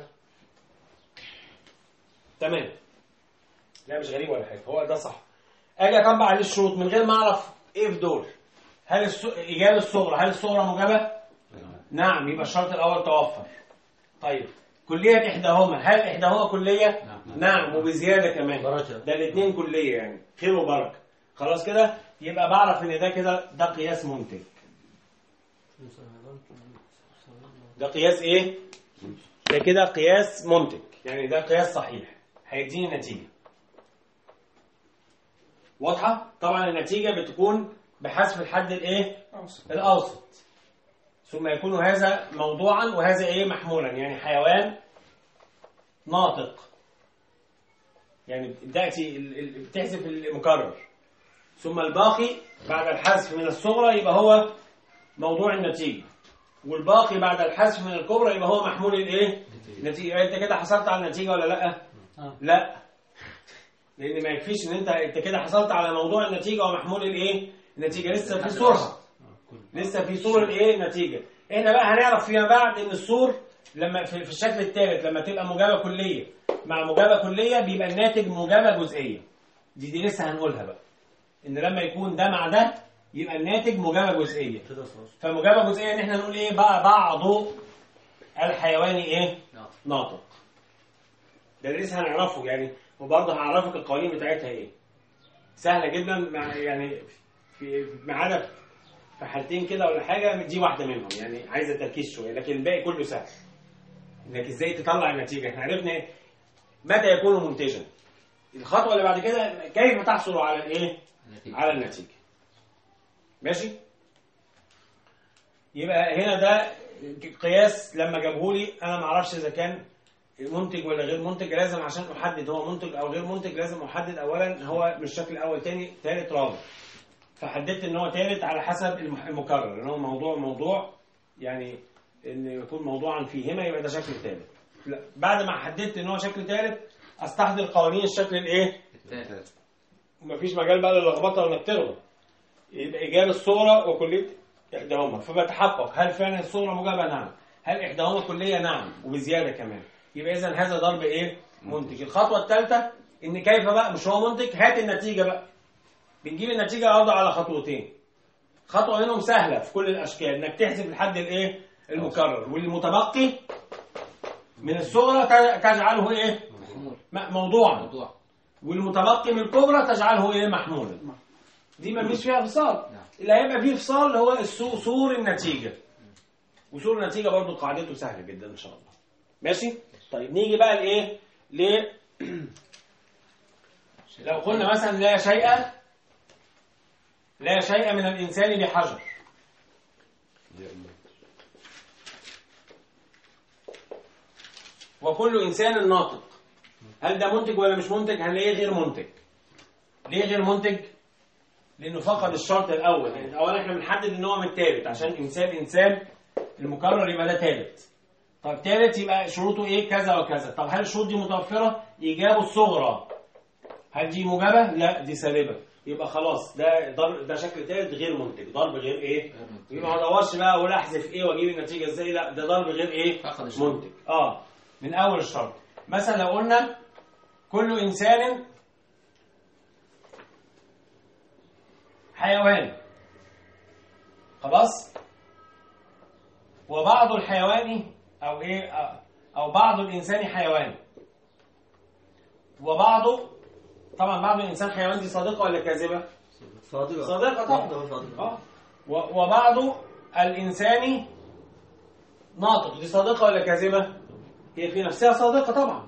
تمام لا مش غريب ولا حاجه هو ده صح اجي اطبق عليه الشروط من غير ما اعرف ايه في دول هل الس... اجابه الصغرى هل الصغرى موجبه نعم يبقى الشرط الاول توفر طيب كلية إحداهما هل إحداهما كلية؟ نعم. نعم وبزيادة كمان درجة ده الاثنين كلية يعني خير وبركة خلاص كده يبقى بعرف ان ده كده ده قياس منتج ده قياس ايه ده كده قياس منتج يعني ده قياس صحيح هيديني نتيجة واضحة طبعا النتيجة بتكون بحسب الحد الايه الاوسط ثم يكون هذا موضوعا وهذا ايه محمولا يعني حيوان ناطق يعني تأتي ال- ال- بتحذف المكرر ثم الباقي بعد الحذف من الصغرى يبقى هو موضوع النتيجة والباقي بعد الحذف من الكبرى يبقى هو محمول الايه النتيجة يبقى انت كده حصلت على النتيجة ولا لا آه. لا لان ما يكفيش ان انت انت كده حصلت على موضوع النتيجة ومحمول الايه النتيجة لسه في صورها آه، كل لسه في صور الايه النتيجه احنا بقى هنعرف فيما بعد ان الصور لما في, في الشكل الثالث لما تبقى موجبه كليه مع موجبه كليه بيبقى الناتج موجبه جزئيه دي دي لسه هنقولها بقى ان لما يكون ده مع ده يبقى الناتج موجبه جزئيه كده صح فموجبه جزئيه ان احنا نقول ايه بقى بعض الحيوان ايه نعم. ناطق ده اللي لسه هنعرفه يعني وبرضه هعرفك القوانين بتاعتها ايه سهله جدا مع يعني في ما عدا في حالتين كده ولا حاجه دي واحده منهم يعني عايزه تركيز شويه لكن الباقي كله سهل انك ازاي تطلع النتيجه احنا عرفنا إيه؟ متى يكون منتجا الخطوه اللي بعد كده كيف تحصل على الايه النتيجة. على النتيجه ماشي يبقى هنا ده قياس لما جابهولي انا ما اعرفش اذا كان منتج ولا غير منتج لازم عشان احدد هو منتج او غير منتج لازم احدد اولا هو مش شكل اول تاني تالت رابع فحددت ان هو تالت على حسب المح- المكرر ان هو موضوع موضوع يعني ان يكون موضوعا فيهما يبقى ده شكل تالت لا بعد ما حددت ان هو شكل تالت استحضر قوانين الشكل الايه التالت. ومفيش مجال بقى للخبطه وانك تغلط يبقى ايجاب الصوره وكليه احداهما فبتحقق هل فعلا الصوره موجبه نعم هل احداهما كليه نعم وبزياده كمان يبقى اذا هذا ضرب ايه منتج الخطوه الثالثه ان كيف بقى مش هو منتج هات النتيجه بقى بنجيب النتيجه برضه على خطوتين خطوه منهم سهله في كل الاشكال انك تحذف الحد الايه المكرر والمتبقي من الصغرى ت- تجعله ايه محمول. م- موضوعا موضوع والمتبقي من الكبرى تجعله ايه محمولا دي ما فيش فيها فصال نعم. اللي هيبقى فيه فصال هو السو- سور النتيجه وسور النتيجه برضو قاعدته سهله جدا ان شاء الله ماشي طيب نيجي بقى لايه ل لو قلنا مثلا لا شيء لا شيء من الانسان بحجر وكل انسان ناطق هل ده منتج ولا مش منتج هنلاقيه غير منتج ليه غير منتج لانه فقد الشرط الاول يعني اولا احنا بنحدد ان هو من الثالث عشان انسان انسان المكرر يبقى ده ثالث طب ثالث يبقى شروطه ايه كذا وكذا طب هل الشروط دي متوفره ايجابه الصغرى هل دي موجبه لا دي سالبه يبقى خلاص ده ضرب ده شكل ثالث غير منتج ضرب غير ايه يبقى ما ادورش بقى اقول احذف ايه واجيب النتيجه ازاي لا ده ضرب غير ايه فقد الشرط. منتج اه من اول الشرط مثلا لو قلنا كل انسان حيوان خلاص وبعض الحيوان او ايه آه، او بعض الانسان حيوان وبعضه طبعا بعض الانسان حيوان دي صادقه ولا كاذبه صادقة صادقه طبعا واحدة صادقة اه و- وبعض الانسان ناطق دي صادقه ولا كاذبه هي في نفسها صادقه طبعا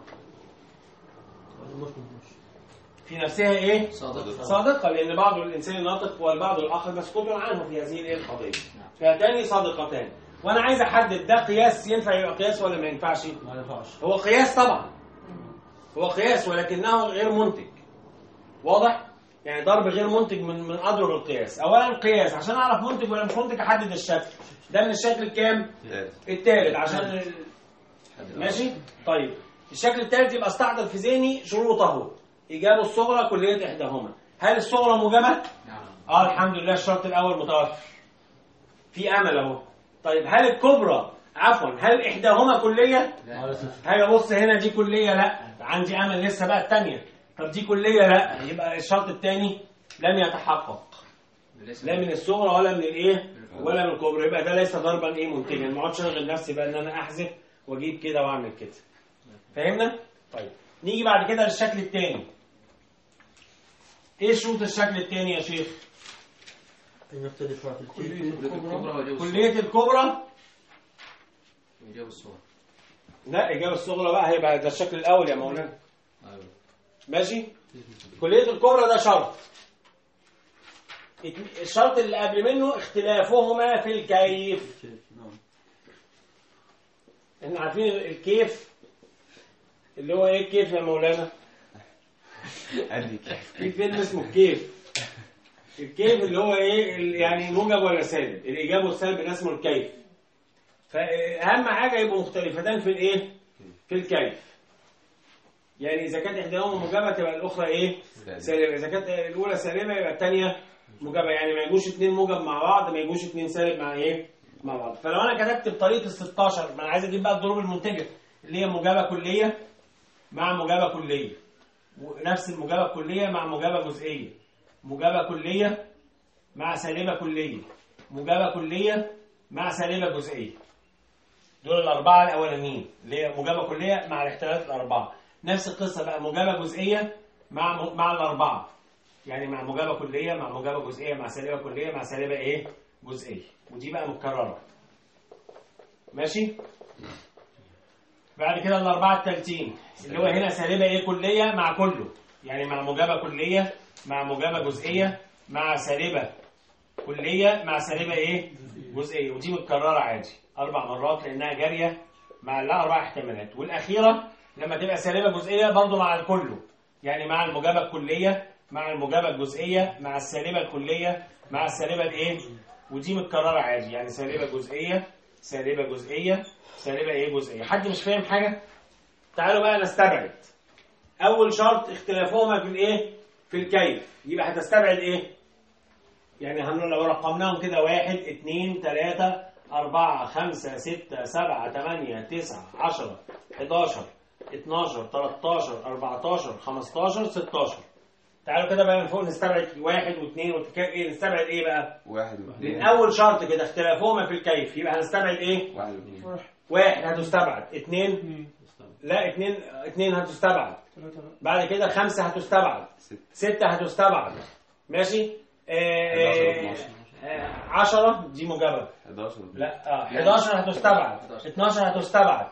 في نفسها ايه صادق صادقه لان بعض الانسان ناطق والبعض الاخر مسكوت عنه في هذه الايه القضيه نعم. فهاتان صادقتان وانا عايز احدد ده قياس ينفع يبقى قياس ولا ما ينفعش ما ينفعش هو قياس طبعا هو قياس ولكنه غير منتج واضح يعني ضرب غير منتج من من اضرب القياس اولا قياس عشان اعرف منتج ولا مش منتج احدد الشكل ده من الشكل الكام الثالث عشان ال- ماشي طيب الشكل الثالث يبقى استحضر في ذهني شروطه ايجاب الصغرى كليه احداهما هل الصغرى موجبه نعم اه الحمد لله الشرط الاول متوفر في امل اهو طيب هل الكبرى عفوا هل احداهما كليه لا على صفر هاجي ابص هنا دي كليه لا عندي امل لسه بقى الثانيه طب دي كليه لا يبقى الشرط الثاني لم يتحقق ليس- لا من الصغرى ولا من الايه ولا من الكبرى يبقى ده ليس ضربا ايه منتجا ما اقعدش اشغل نفسي بقى ان انا احذف واجيب كده واعمل كده فهمنا طيب نيجي بعد كده للشكل الثاني ايه شروط الشكل الثاني يا شيخ نختلف واحد كلية الكبرى وإجابة الصغرى كليه الكبرى إجابة الصغرى لا الاجابه الصغرى بقى هيبقى ده الشكل الاول يا مولانا أيوة ماشي كليه الكبرى ده شرط اتن- الشرط اللي قبل منه اختلافهما في الكيف نعم احنا عارفين الكيف اللي هو ايه الكيف يا مولانا قال لي كيف في فيلم اسمه الكيف الكيف اللي هو ايه ال- يعني موجب ولا سالب الايجاب والسلب ده اسمه الكيف فاهم حاجه يبقوا مختلفتان في الايه في الكيف يعني اذا كانت احداهما موجبه تبقى الاخرى ايه سالب. سالبه اذا كانت الاولى سالبه يبقى الثانيه موجبه يعني ما يجوش اثنين موجب مع بعض ما يجوش اثنين سالب مع ايه مع بعض فلو انا كتبت بطريقه ال 16 ما انا عايز اجيب بقى الضروب المنتجه اللي هي موجبه كليه مع موجبه كليه ونفس الموجبه الكليه مع موجبه جزئيه موجبه كليه مع سالبه كليه موجبه كليه مع سالبه جزئيه دول الاربعه الاولانيين اللي هي موجبه كليه مع الاحتمالات الاربعه نفس القصه بقى موجبه جزئيه مع مع الاربعه يعني مع موجبه كليه مع موجبه جزئيه مع سالبه كليه مع سالبه ايه جزئيه ودي بقى متكرره ماشي بعد كده الاربعه التالتين اللي هو هنا سالبه ايه كليه مع كله يعني مع موجبه كليه مع موجبه جزئيه مع سالبه كليه مع سالبه ايه جزئيه ودي متكرره عادي اربع مرات لانها جاريه مع لا اربع احتمالات والاخيره لما تبقى سالبه جزئيه برضو مع الكله يعني مع الموجبه الكليه مع الموجبه الجزئيه مع السالبه الكليه مع السالبه الايه ودي متكرره عادي يعني سالبه جزئيه سالبه جزئيه سالبه ايه جزئيه حد مش فاهم حاجه تعالوا بقى نستبعد اول شرط اختلافهما في الايه في الكيف يبقى هتستبعد ايه يعني هنقول لو رقمناهم كده واحد اتنين تلاتة أربعة خمسة ستة سبعة تمانية تسعة عشرة حداشر اتناشر تلاتاشر أربعتاشر خمستاشر ستاشر تعالوا كده بقى من فوق نستبعد واحد واثنين وتك... ايه نستبعد ايه بقى؟ واحد من واثنين أول شرط كده اختلافهما في الكيف يبقى هنستبعد ايه؟ واحد واثنين واحد هتستبعد اثنين لا اثنين اثنين هتستبعد بعد كده خمسة هتستبعد ستة ستة هتستبعد ماشي آه، 11 آه، عشرة دي موجبة 11 لا اه 11 هتستبعد 12 هتستبعد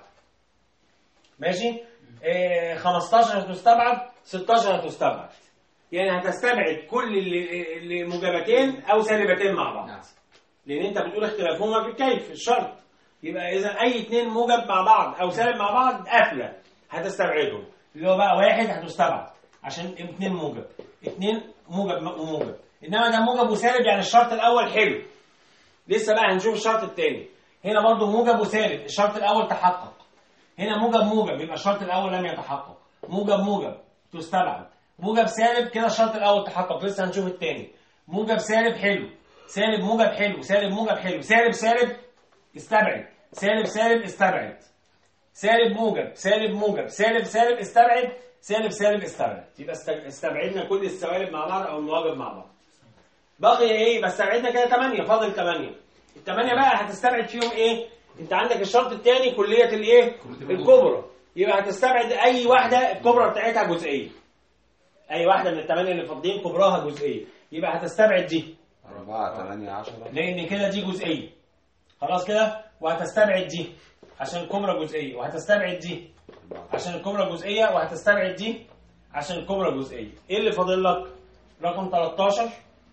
ماشي آه 15 هتستبعد 16 هتستبعد يعني هتستبعد كل اللي اللي موجبتين او سالبتين مع بعض نعم لان انت بتقول اختلافهما في الكيف الشرط يبقى اذا اي اتنين موجب مع بعض او سالب مع بعض قافله هتستبعدهم اللي هو بقى واحد هتستبعد عشان اتنين موجب اتنين موجب م- وموجب انما ده موجب وسالب يعني الشرط الاول حلو لسه بقى هنشوف الشرط الثاني هنا برضو موجب وسالب الشرط الاول تحقق هنا موجب موجب يبقى الشرط الاول لم يتحقق موجب موجب تستبعد موجب سالب كده الشرط الاول تحقق لسه هنشوف الثاني موجب سالب حلو سالب موجب حلو سالب موجب حلو سالب سالب استبعد سالب سالب استبعد سالب موجب سالب موجب سالب سالب استبعد سالب سالب استبعد يبقى است- استبعدنا كل السوالب مع بعض او المواجب مع بعض بقي ايه يبقى استبعدنا كده 8 فاضل 8 الثمانية بقى هتستبعد فيهم ايه انت عندك الشرط الثاني كلية الايه الكبرى يبقى هتستبعد اي واحدة الكبرى بتاعتها جزئية اي واحدة من الثمانية اللي فاضلين كبراها جزئية يبقى هتستبعد دي أربعة ثمانية عشرة لان كده دي جزئيه خلاص كده وهتستبعد دي عشان الكبرى جزئيه وهتستبعد دي عشان الكبرى جزئيه وهتستبعد دي عشان الكبرى جزئيه ايه اللي فاضل لك رقم 13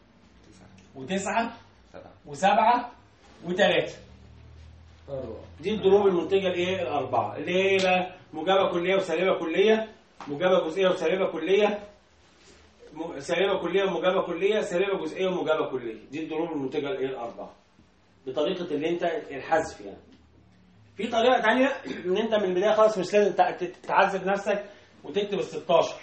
و9 سبعة و7 و3 أربعة دي الضروب المنتجه الايه الاربعه اللي هي ايه بقى موجبه كليه وسالبه كليه موجبه جزئيه وسالبه كليه م- سالبه كليه وموجبه كليه سالبه جزئيه وموجبه كليه دي الضروب المنتجه الايه الاربعه بطريقه اللي انت الحذف يعني في طريقه ثانيه ان انت من البدايه خالص مش لازم تع- تت- تعذب نفسك وتكتب ال 16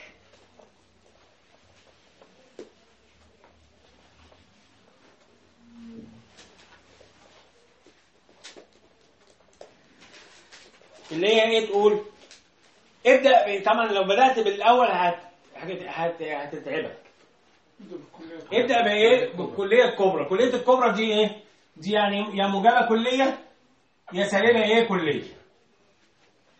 اللي هي ايه تقول ابدا طبعا لو بدات بالاول هت هت- هت- هتتعبك ابدا بايه بالكليه الكبرى كليه الكبرى دي ايه دي يعني يا موجبه كليه يا سالبه ايه كليه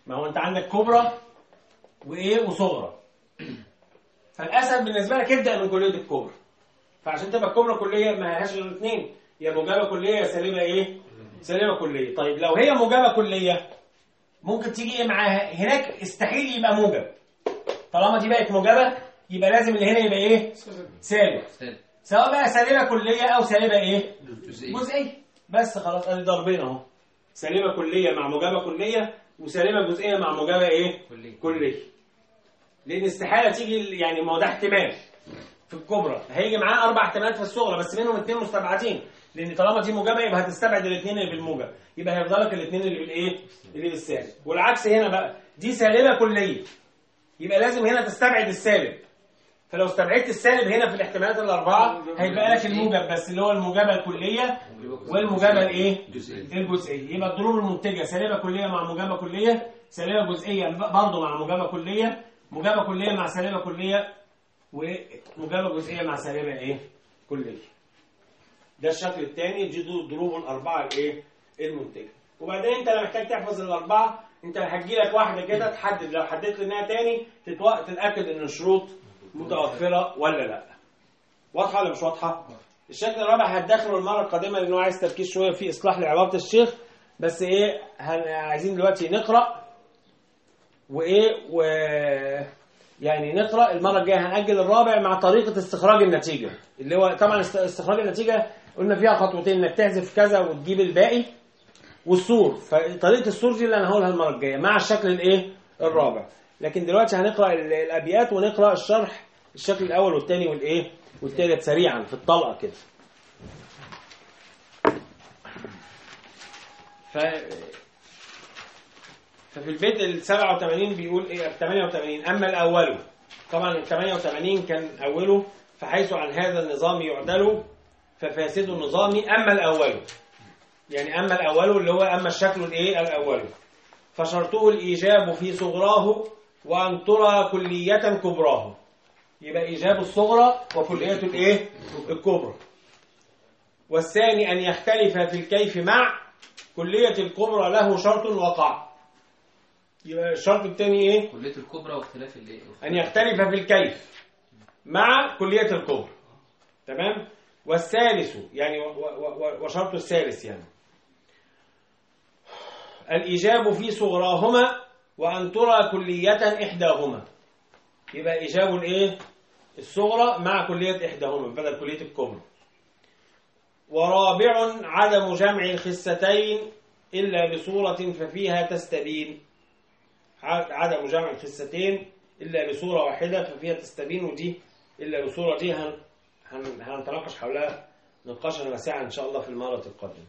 ما هو انت عندك كبرى وايه وصغرى فالاسهل بالنسبه لك ابدا من كليه الكبرى فعشان تبقى الكبرى كليه ما لهاش غير الاثنين يا موجبه كليه يا سالبه ايه سالبه كليه طيب لو هي موجبه كليه ممكن تيجي ايه معاها هناك استحيل يبقى موجب طالما دي بقت موجبه يبقى لازم اللي هنا يبقى ايه سالب سالب سواء بقى سالبه كليه او سالبه ايه جزئية جزئيه بس خلاص ادي ضربين اهو سالبه كليه مع موجبه كليه وسالبه جزئيه مع موجبه ايه كلية كليه لان استحاله تيجي يعني ما هو ده احتمال في الكبرى هيجي معاه اربع احتمالات في الصغرى بس منهم اثنين مستبعدين لان طالما دي موجبه يبقى هتستبعد الاثنين اللي بالموجب يبقى هيفضل لك الاثنين اللي بالايه اللي بالسالب والعكس هنا بقى دي سالبه كليه يبقى لازم هنا تستبعد السالب فلو استبعدت السالب هنا في الاحتمالات الاربعه هيبقى لك الموجب بس اللي هو الموجبه الكليه والموجبه الايه جزئية الجزئيه يبقى الضروب المنتجه سالبه كليه مع موجبه كليه سالبه جزئيه برضه مع موجبه كليه موجبه كليه مع سالبه كليه وموجبه جزئيه مع سالبه ايه كليه ده الشكل الثاني دي دو- ضروب الاربعه الايه المنتجه وبعدين انت لو محتاج تحفظ الاربعه انت هتجي لك واحده كده تحدد لو حددت انها تاني تتو... تتاكد ان الشروط متوفره ولا لا واضحه ولا مش واضحه الشكل الرابع هتدخله المره القادمه لانه عايز تركيز شويه في اصلاح لعباره الشيخ بس ايه هن... عايزين دلوقتي نقرا وايه و يعني نقرا المره الجايه هنأجل الرابع مع طريقه استخراج النتيجه اللي هو طبعا است- استخراج النتيجه قلنا فيها خطوتين انك تحذف كذا وتجيب الباقي والسور فطريقه السور دي اللي انا هقولها المره الجايه مع الشكل الايه الرابع لكن دلوقتي هنقرا ال- الابيات ونقرا الشرح الشكل الاول والثاني والايه والثالث سريعا في الطلقه كده ف ففي البيت ال 87 بيقول ايه 88 اما الاول طبعا ال 88 كان اوله فحيث عن هذا النظام يعدل ففاسد النظام اما الاول يعني اما الاول اللي هو اما الشكل الايه الاول فشرطه الايجاب في صغراه وان ترى كليه كبراه يبقى ايجاب الصغرى وكليه الايه الكبرى والثاني ان يختلف في الكيف مع كليه الكبرى له شرط وقع يبقى الشرط الثاني ايه كلية الكبرى واختلاف الايه أن يختلف في الكيف مع كلية الكبر تمام والثالث يعني و- و- و- وشرط الثالث يعني الإيجاب في صغراهما وأن ترى كلية إحداهما يبقى إيجاب الإيه الصغرى مع كلية إحداهما بدل كلية الكبرى ورابع عدم جمع الخستين إلا بصورة ففيها تستبين ع- عدم جمع الخستين إلا بصورة واحدة ففيها تستبين ودي إلا بصورة دي هن هن هنتناقش حولها نقاشا واسعا إن شاء الله في المرة القادمة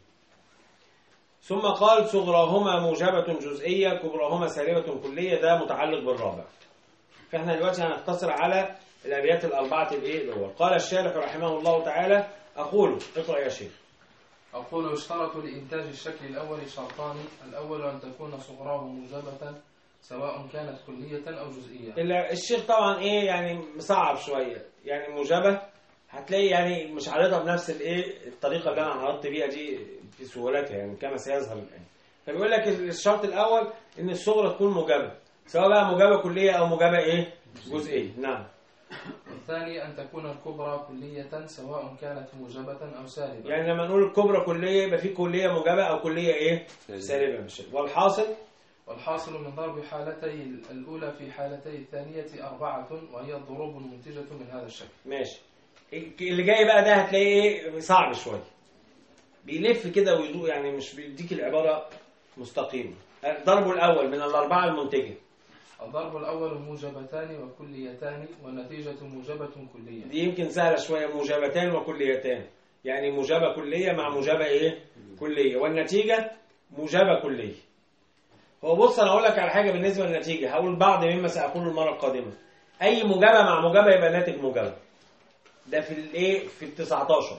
ثم قال صغراهما موجبة جزئية كبراهما سالبة كلية ده متعلق بالرابع فإحنا دلوقتي هنقتصر على الأبيات الأربعة الإيه الأول قال الشارح رحمه الله تعالى أقول اقرأ يا شيخ أقول يشترط لإنتاج الشكل الأول شرطان الأول أن تكون صغراه موجبة سواء كانت كلية أو جزئية إلا الشيخ طبعا ايه يعني مصعب شويه يعني موجبه هتلاقي يعني مش عارضها بنفس الايه الطريقه اللي انا عرضت بيها دي في سهولتها يعني كما سيظهر الان فبيقول لك الشرط الاول ان الصغرى تكون موجبه سواء بقى موجبه كليه او موجبه ايه جزئيه نعم الثاني أن تكون الكبرى كلية سواء كانت موجبة أو سالبة يعني لما نقول الكبرى كليه يبقى في كليه موجبه او كلية ايه سالبه مش والحاصل والحاصل من ضرب حالتي الأولى في حالتي الثانية أربعة وهي الضروب المنتجة من هذا الشكل ماشي اللي جاي بقى ده هتلاقيه ايه صعب شويه بيلف كده ويدوق يعني مش بيديك العباره مستقيمه ضربه الاول من الاربعه المنتجه الضرب الأول موجبتان وكليتان والنتيجة موجبة كلية دي يمكن سهله شويه موجبتان وكليتان يعني موجبه كليه مع موجبه ايه كليه والنتيجه موجبه كليه هو بص انا اقول لك على حاجه بالنسبه للنتيجه هقول بعض مما ساقوله المره القادمه اي موجبه مع موجبه يبقى ناتج موجبه ده في الايه في ال 19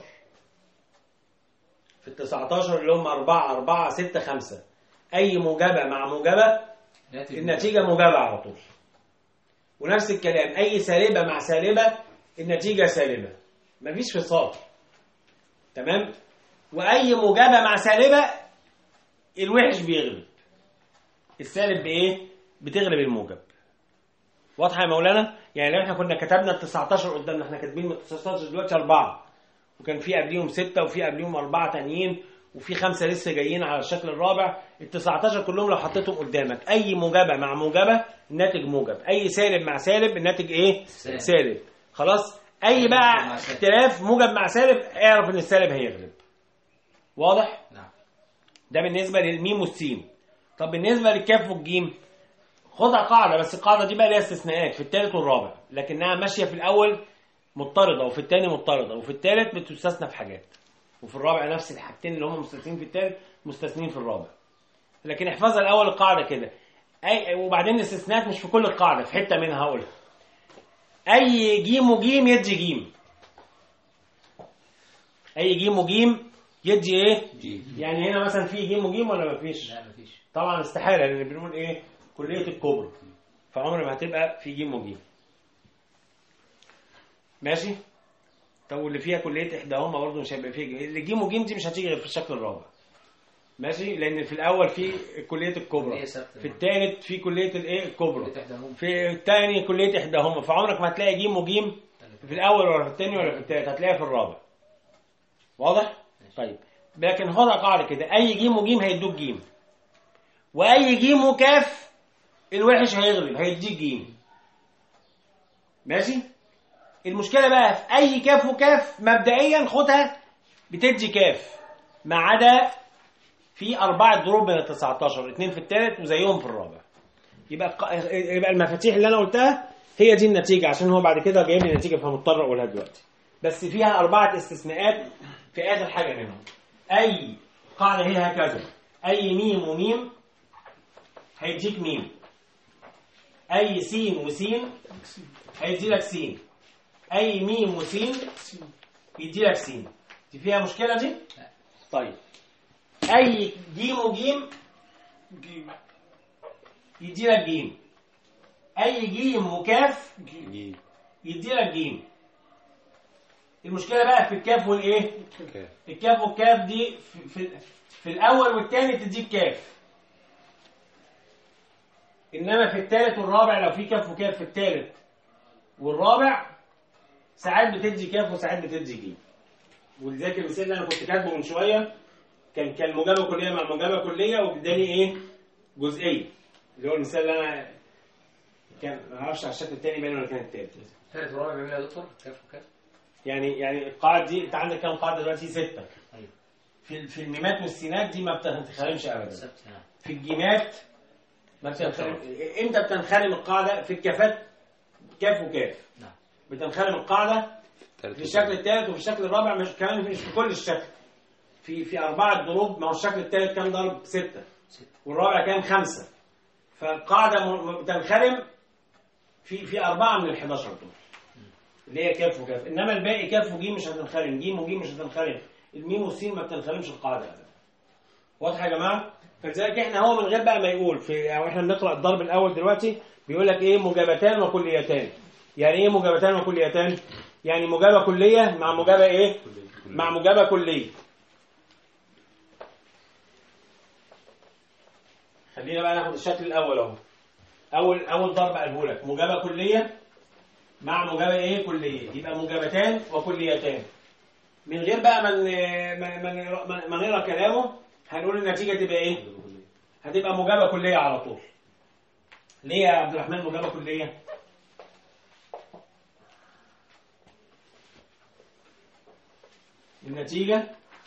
في ال 19 اللي هم 4 4 6 5 اي موجبه مع موجبه ناتج النتيجه موجبه على طول ونفس الكلام اي سالبه مع سالبه النتيجه سالبه مفيش فصال تمام واي موجبه مع سالبه الوحش بيغلب السالب بايه بتغلب الموجب واضحه يا مولانا يعني لو احنا كنا كتبنا ال 19 قدامنا احنا كاتبين من ال 19 دلوقتي اربعه وكان في قبليهم سته وفي قبليهم اربعه تانيين وفي خمسه لسه جايين على الشكل الرابع ال 19 كلهم لو حطيتهم قدامك اي موجبه مع موجبه الناتج موجب اي سالب مع سالب الناتج ايه سالب. سالب خلاص اي بقى مع سالب. اختلاف موجب مع سالب اعرف ان السالب هيغلب واضح نعم ده بالنسبه للميم والسين طب بالنسبه للكاف والجيم خدها قاعده بس القاعده دي بقى ليها استثناءات في الثالث والرابع لكنها ماشيه في الاول مضطرده وفي الثاني مضطرده وفي الثالث بتستثنى في حاجات وفي الرابع نفس الحاجتين اللي هم مستثنين في الثالث مستثنين في الرابع لكن احفظها الاول القاعده كده اي وبعدين الاستثناءات مش في كل القاعده في حته منها هقولها اي جيم وجيم يدي جيم اي جيم وجيم يدي ايه جيم يعني هنا مثلا في جيم وجيم ولا مفيش لا مفيش طبعا استحاله لان بنقول ايه كليه الكبرى فعمر ما هتبقى في جيم وجيم ماشي طب واللي فيها كليه احداهما برضه مش هيبقى فيها جيم اللي جيم وجيم دي مش هتيجي غير في الشكل الرابع ماشي لان في الاول في كليه الكبرى كلية ثابتة. في الثالث في كليه الايه الكبرى كلية إحداهما. في الثاني كليه احداهما فعمرك ما هتلاقي جيم وجيم في الاول ولا في الثاني ولا في الثالث هتلاقيها في الرابع واضح طيب لكن هنا قاعده كده اي جيم وجيم هيدوك جيم واي جيم وكاف الوحش هيغلب هيديك جيم ماشي المشكله بقى في اي كاف وكاف مبدئيا خدها بتدي كاف ما عدا في أربعة ضروب من ال 19 اثنين في الثالث وزيهم في الرابع يبقى الق- يبقى المفاتيح اللي انا قلتها هي دي النتيجه عشان هو بعد كده جايب لي نتيجه فمضطر اقولها دلوقتي بس فيها اربعه استثناءات في اخر حاجه منهم اي قاعده هي هكذا اي ميم وميم هيديك ميم اي سين وسين هيدي لك سين اي ميم وسين يدي لك سين دي فيها مشكله دي طيب اي جيم وجيم يدي لك جيم اي جيم وكاف جيم يدي لك جيم المشكله بقى في الكاف والايه كاف الكاف والكاف دي في, في, في الاول والثاني تديك كاف انما في الثالث والرابع لو في كاف وكاف في الثالث والرابع ساعات بتدي كاف وساعات بتدي جيم ولذلك المثال اللي انا كنت كاتبه من شويه كان كان موجبه كليه مع موجبه كليه واداني ايه جزئيه اللي هو المثال اللي انا كان ما اعرفش على الشكل الثاني باين ولا كان الثالث ثالث ورابع بيعمل ايه يا دكتور؟ كاف وكاف يعني يعني القاعده دي انت عندك كام قاعده دلوقتي سته ايوه في في الميمات والسينات دي ما بتنخرمش ابدا ثابت نعم في الجيمات ما بتنخرم امتى بتنخرم القاعده في الكافات كاف وكاف نعم بتنخرم القاعده في الشكل الثالث وفي الشكل الرابع مش كمان مش في كل الشكل في في اربعه ضروب ما هو الشكل الثالث كام ضرب سته ستة. والرابع كام خمسه فالقاعده م- بتنخرم في في اربعه من ال 11 دول اللي هي كاف وكاف انما الباقي كاف وجيم مش هتنخرم جيم وجيم مش هتنخرم الميم والسين ما بتنخرمش القاعده ابدا واضحه يا جماعه فلذلك احنا هو من غير بقى ما يقول في او احنا بنقرا الضرب الاول دلوقتي بيقول لك ايه موجبتان وكليتان يعني ايه موجبتان وكليتان يعني موجبه كليه مع موجبه ايه مع موجبه كليه خلينا بقى ناخد الشكل الاول اهو اول اول ضرب قاله لك موجبه كليه مع موجبه ايه كليه يبقى موجبتان وكليتان من غير بقى من ما ما- ما- ما نقرا كلامه هنقول النتيجه تبقى ايه هتبقى موجبه كليه على طول ليه يا عبد الرحمن موجبه كليه النتيجه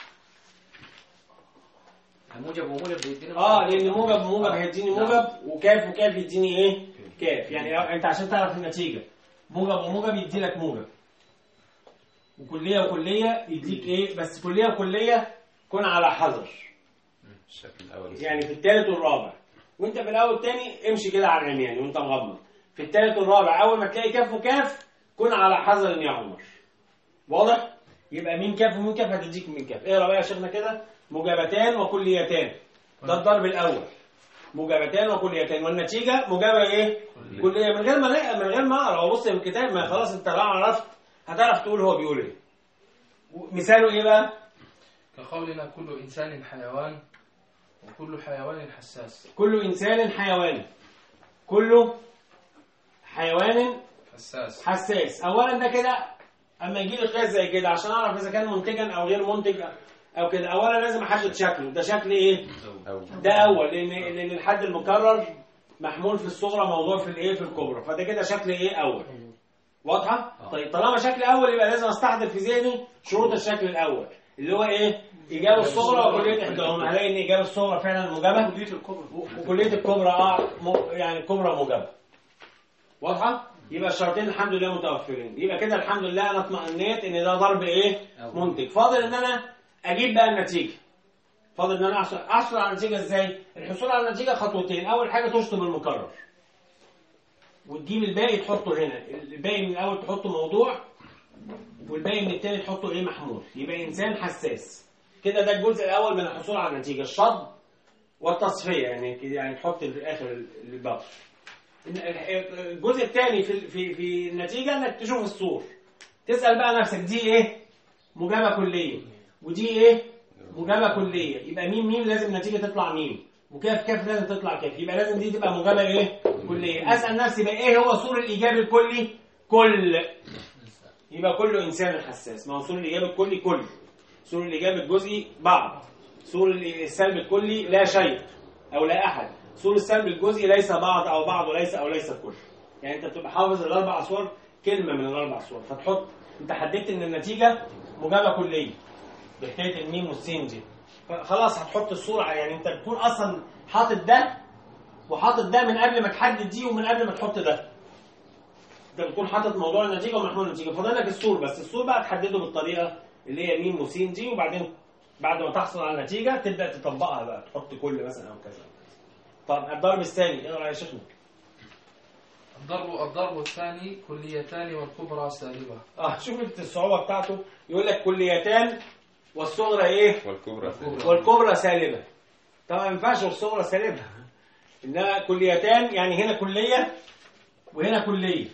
موجب وموجب بيدينا اه لان موجب موجب هيديني موجب وكاف وكاف يديني ايه كاف يعني انت عشان تعرف النتيجه موجب وموجب يدي لك موجب وكليه وكليه يديك ايه بس كليه وكليه كن على حذر الشكل الاول يعني في الثالث والرابع وانت في الاول والثاني امشي كده على العميان وانت مغمض في الثالث والرابع اول ما تلاقي كاف وكاف كن على حذر يا عمر واضح يبقى مين كاف ومين كاف هتديك مين كاف اقرا بقى يا شيخنا كده موجبتان وكليتان ده الضرب الاول موجبتان وكليتان والنتيجه موجبه ايه كليه من غير ما نقرا من غير ما اقرا وابص في الكتاب ما خلاص انت لو عرفت هتعرف تقول هو بيقول ايه مثاله ايه بقى كقولنا كل إنسان حيوان وكل حيوان حساس كل انسان حيوان كله حيوان حساس حساس اولا ده كده اما يجي لي قياس زي كده عشان اعرف اذا كان منتجا او غير منتج او كده اولا لازم احدد شكله ده شكل ايه أو ده اول لان لان الحد المكرر محمول في الصغرى موضوع في الايه في الكبرى فده كده شكل ايه اول واضحه طيب طالما شكل اول يبقى لازم استحضر في ذهني شروط الشكل الاول اللي هو ايه اجابه الصغرى وكليه احداهما هلاقي ان اجابه الصغرى فعلا موجبه كلية الكبرى وكليه الكبرى اه م- يعني الكبرى موجبه واضحه يبقى الشرطين الحمد لله متوفرين يبقى كده الحمد لله انا اطمئنيت ان ده ضرب ايه منتج فاضل ان انا اجيب بقى النتيجه فاضل ان انا احصل احصل على النتيجه ازاي الحصول على النتيجه خطوتين اول حاجه تشطب المكرر وتجيب الباقي تحطه هنا الباقي من الاول تحطه موضوع والباقي من التاني تحطه ايه محمول يبقى انسان حساس كده ده الجزء الاول من الحصول على النتيجه الشطب والتصفيه يعني كده يعني تحط في الاخر الباقي الجزء الثاني في في في النتيجه انك تشوف الصور تسال بقى نفسك دي ايه موجبه كليه ودي ايه موجبه كليه يبقى ميم ميم لازم النتيجه تطلع ميم وكاف كاف لازم تطلع كاف يبقى لازم دي تبقى موجبه ايه كليه اسال نفسي بقى ايه هو صور الايجابي الكلي كل يبقى كله انسان حساس ما هو صور الايجابي الكلي كل صور الايجابي الجزئي بعض صور السلب الكلي لا شيء او لا احد صور السلب الجزئي ليس بعض او بعض وليس او ليس كل يعني انت بتبقى حافظ الاربع صور كلمه من الاربع صور فتحط انت حددت ان النتيجه موجبه كليه بحكايه الميم والسين دي خلاص هتحط الصوره يعني انت بتكون اصلا حاطط ده وحاطط ده من قبل ما تحدد دي ومن قبل ما تحط ده انت بتكون حاطط موضوع النتيجه ومحمول النتيجه فاضل لك السور بس السور بقى تحدده بالطريقه اللي هي ميم وسين دي وبعدين بعد ما تحصل على النتيجه تبدا تطبقها بقى تحط كل مثلا او كذا طب الضرب الثاني اقرا يا شيخنا الضرب الضرب الثاني كليتان والكبرى سالبة اه شوف الصعوبه بتاعته يقول لك كليتان والصغرى ايه والكبرى والكبرى سالبه طبعا ما ينفعش والصغرى سالبه انما كليتان يعني هنا كليه وهنا كليه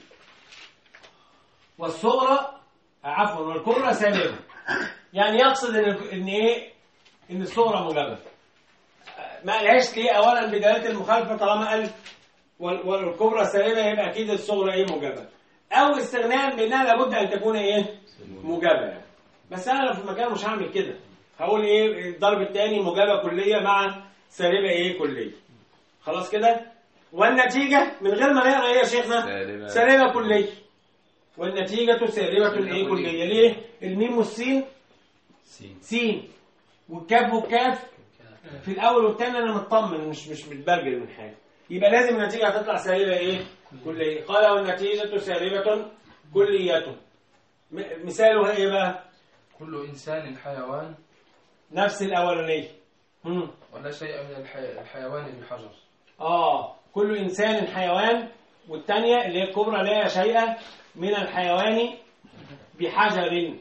والصغرى عفوا والكبرى سالبه يعني يقصد ان ان ايه ان الصغرى موجبه ما قالهاش ليه اولا بدلاله المخالفه طالما قال وال- والكبرى سالبه يبقى اكيد الصغرى ايه موجبه او استغناء بانها لابد ان تكون ايه موجبه يعني. بس انا لو في المكان مش هعمل كده هقول ايه الضرب الثاني موجبه كليه مع سالبه ايه كليه خلاص كده والنتيجه من غير ما نقرا ايه يا شيخنا سالبة. سالبه كليه والنتيجه سالبه ايه كليه ليه الميم والسين سين سين والكاف والكاف في الاول والثاني انا مطمن مش مش متبرجل من حاجه يبقى لازم النتيجه هتطلع سالبه ايه كليه قال والنتيجه سالبه كليه م- مثاله ايه بقى كل إنسان حيوان نفس الاولانيه مم. ولا شيء من الحي... الحيوان بحجر اه كل انسان حيوان والثانيه اللي هي الكبرى لا شيء من الحيوان بحجر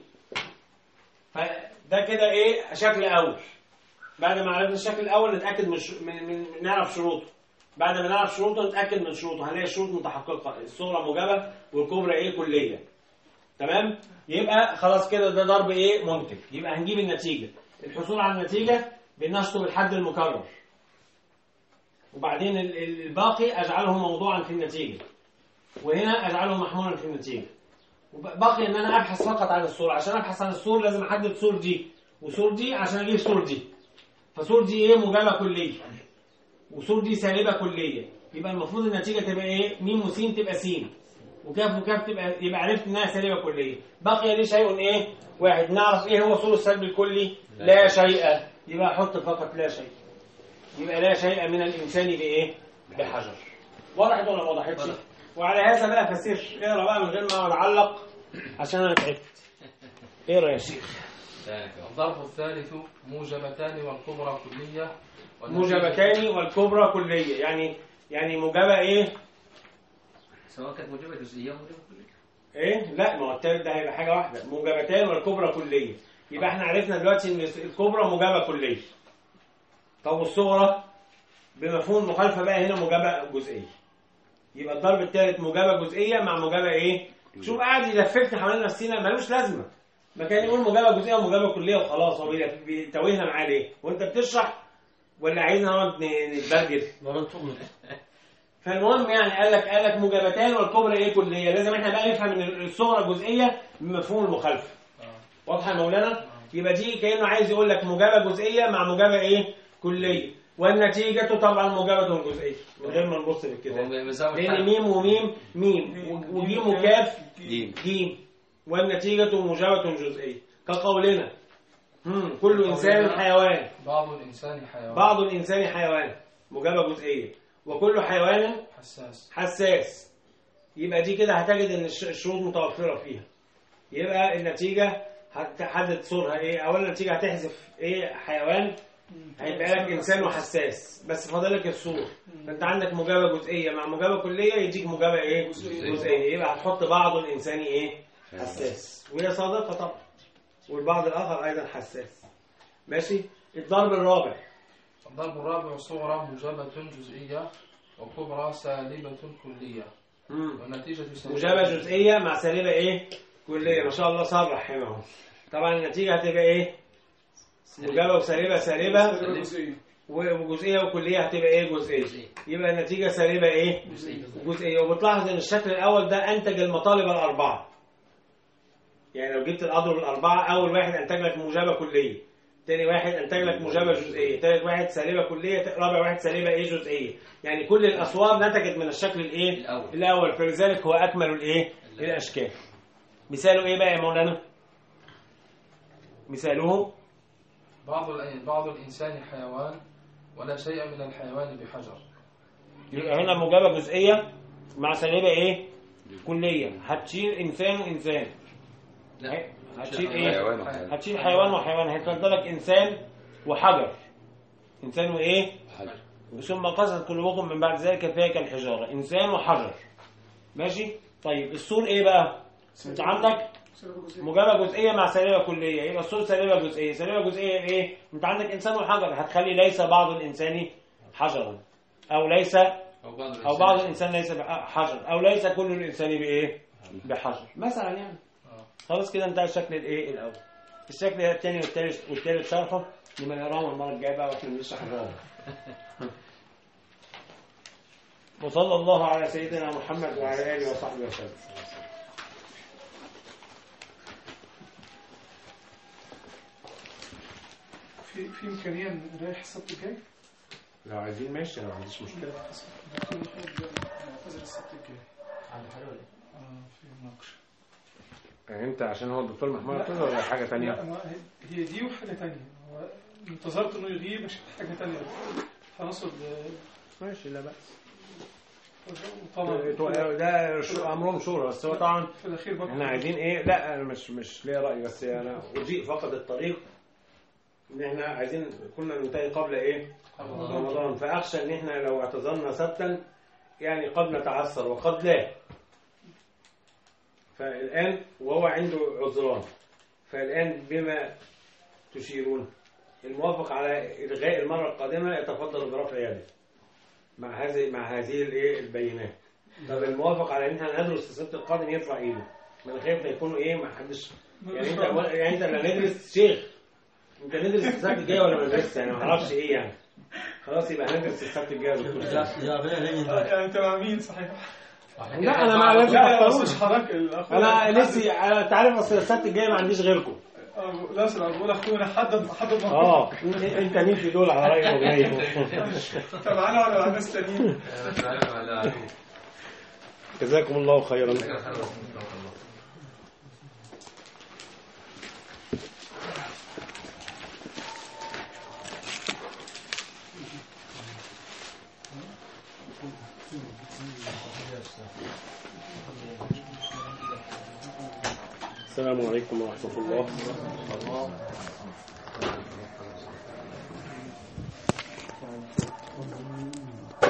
فده كده ايه شكل اول بعد ما عرفنا الشكل الاول نتاكد من, ش... من... من... من نعرف شروطه بعد ما نعرف شروطه نتاكد من شروطه هنلاقي الشروط متحققه الصغرى موجبه والكبرى ايه كليه تمام يبقى خلاص كده ده ضرب ايه منتج يبقى هنجيب النتيجه الحصول على النتيجه بنشطب الحد المكرر وبعدين ال- ال- الباقي اجعله موضوعا في النتيجه وهنا اجعله محمولا في النتيجه وباقي ان انا ابحث فقط عن الصوره عشان ابحث عن الصور لازم احدد صور دي وصور دي عشان اجيب صور دي فصور دي ايه موجبه كليه وصور دي سالبه كليه يبقى المفروض النتيجه تبقى ايه ميم وسين تبقى سين وكاف وكاف تبقى يبقى عرفت انها سالبه كليه بقي لي شيء ايه واحد نعرف ايه هو صور السلب الكلي لا شيء يبقى احط فقط لا شيء يبقى لا شيء من الانسان بايه بحجر وضحت ولا ما وضحتش وعلى هذا بقى فسير اقرا بقى من غير ما اقعد اعلق عشان انا تعبت اقرا يا شيخ الضرب الثالث موجبتان والكبرى كلية والنتيجة- موجبتان والكبرى كليه يعني يعني موجبه ايه سواء كانت موجبة جزئية أو موجبة كلية ايه لا ما هو التالت ده هيبقى حاجه واحده موجبتان والكبرى كليه يبقى احنا عرفنا دلوقتي ان الكبرى موجبه كليه طب والصغرى بمفهوم مخالفه بقى هنا موجبه جزئيه يبقى الضرب الثالث موجبه جزئيه مع موجبه ايه شوف قاعد يلففنا حوالين نفسنا ملوش لازمه ما كان يقول موجبه جزئيه وموجبه كليه وخلاص هو بيلف- بيتوهنا معاه ليه وانت بتشرح ولا عايزنا نقعد ن- نتبرجل ما نطمن فالمهم يعني قال لك قال لك موجبتان والكبرى ايه كليه لازم احنا بقى نفهم ان الصغرى جزئيه بمفهوم المخالفه واضحه يا مولانا يبقى دي كانه عايز يقول لك موجبه جزئيه مع موجبه ايه كليه والنتيجه طبعا موجبه جزئيه من غير ما نبص في الكتاب لان ميم وميم ميم و- وجيم وكاف جيم جيم والنتيجه موجبه جزئيه كقولنا مم. كل انسان حيوان بعض الإنسان حيوان بعض الانسان حيوان موجبه جزئيه وكل حيوان حساس حساس يبقى دي كده هتجد ان الش- الشروط متوفره فيها يبقى النتيجه هتحدد صورها ايه اولا النتيجه هتحذف ايه حيوان هيبقى لك انسان وحساس بس فاضل لك الصور فانت عندك موجبه جزئيه مع موجبه كليه يديك موجبه ايه جزئيه يبقى هتحط بعض الانسان ايه حساس وهي صادقه طبعا والبعض الاخر ايضا حساس ماشي الضرب الرابع الضرب الرابع صغرى موجبة جزئية وكبرى سالبة كلية مم. والنتيجة سالبة موجبة جزئية مع سالبة ايه؟ كلية ما شاء الله صرح هنا اهو طبعا النتيجة هتبقى ايه؟ موجبة وسالبة سالبة وجزئية وكلية هتبقى ايه جزئية يبقى النتيجة سالبة ايه؟ جزئية وبتلاحظ ان الشكل الاول ده انتج المطالب الاربعة يعني لو جبت الاضرب الاربعة اول واحد انتج لك موجبة كلية تاني واحد انتج لك موجبة جزئية تالت واحد سالبة كلية رابع واحد سالبة ايه جزئية يعني كل الاصوات نتجت من الشكل الايه الأول. الاول فلذلك هو اكمل الايه الاشكال مثاله ايه بقى يا مولانا مثاله بعض الأ- بعض الإنسان حيوان ولا شيء من الحيوان بحجر يبقى هنا موجبة جزئية مع سالبة ايه كلية هتشيل انسان وانسان لا هتشيل ايه حيوان وحيوان هتشيل حيوان وحيوان هيفضل لك انسان وحجر انسان وايه حجر ثم قصد قلوبكم من بعد ذلك فيها كالحجاره انسان وحجر ماشي طيب الصور ايه بقى انت عندك موجبه جزئيه مع سالبه كليه يبقى الصور سالبه جزئيه سالبه جزئيه ايه انت عندك انسان وحجر هتخلي ليس بعض الانسان حجرا او ليس أو بعض او بعض الانسان ليس بحجر او ليس كل الانسان بايه بحجر مثلا يعني خلاص كده انتهى الشكل الايه الاول الشكل الثاني والثالث والثالث شرحه لما نقراهم المره الجايه بقى واحنا بنشرح الرابع وصلى الله على سيدنا محمد وعلى اله وصحبه وسلم في في امكانيه نريح السبت الجاي؟ لو عايزين ماشي انا ما عنديش مشكله دكتور محمود معتذر السبت الجاي عنده حاجة ولا اه في مناقشه يعني انت عشان هو الدكتور محمود اعتذر ولا حاجه لا ثانيه ما هي- هي دي وحاجه ثانيه هو انتظرت انه يغيب عشان حاجه ثانيه فنصل ماشي لا باس طبعا ده شو- امرهم شورى بس هو طبعا في الاخير برضه احنا عايزين ايه لا انا مش مش ليا راي بس انا اجيء فقط الطريق ان احنا عايزين كنا ننتهي قبل ايه رمضان فاخشى ان احنا لو اعتذرنا سبتا يعني قد نتعثر وقد لا فالان وهو عنده عذران فالان بما تشيرون الموافق على الغاء المره القادمه يتفضل برفع يده مع هذه مع هذه الايه البينات طب الموافق على ان احنا ندرس السبت القادم يرفع ايده من خايف يكونوا ايه ما حدش يعني انت يعني انت اللي هندرس شيخ انت ندرس السبت الجاي ولا ما ندرسش يعني ما اعرفش ايه يعني خلاص يبقى هندرس السبت الجاي يا دكتور يا بيه لين آه، يعني انت مع مين صحيح؟ لا انا ما لازم لا لا بس تختاروش مش حضرتك الاخ انا نفسي انا انت عارف اصل السبت الجاي ما عنديش غيركم آه، لا أصل أنا بقول اخونا حدد حدد موقفك. اه انت مين في دول على راي وجاي انت معانا ولا مع ناس تانيين؟ جزاكم الله خيرا السلام عليكم ورحمة الله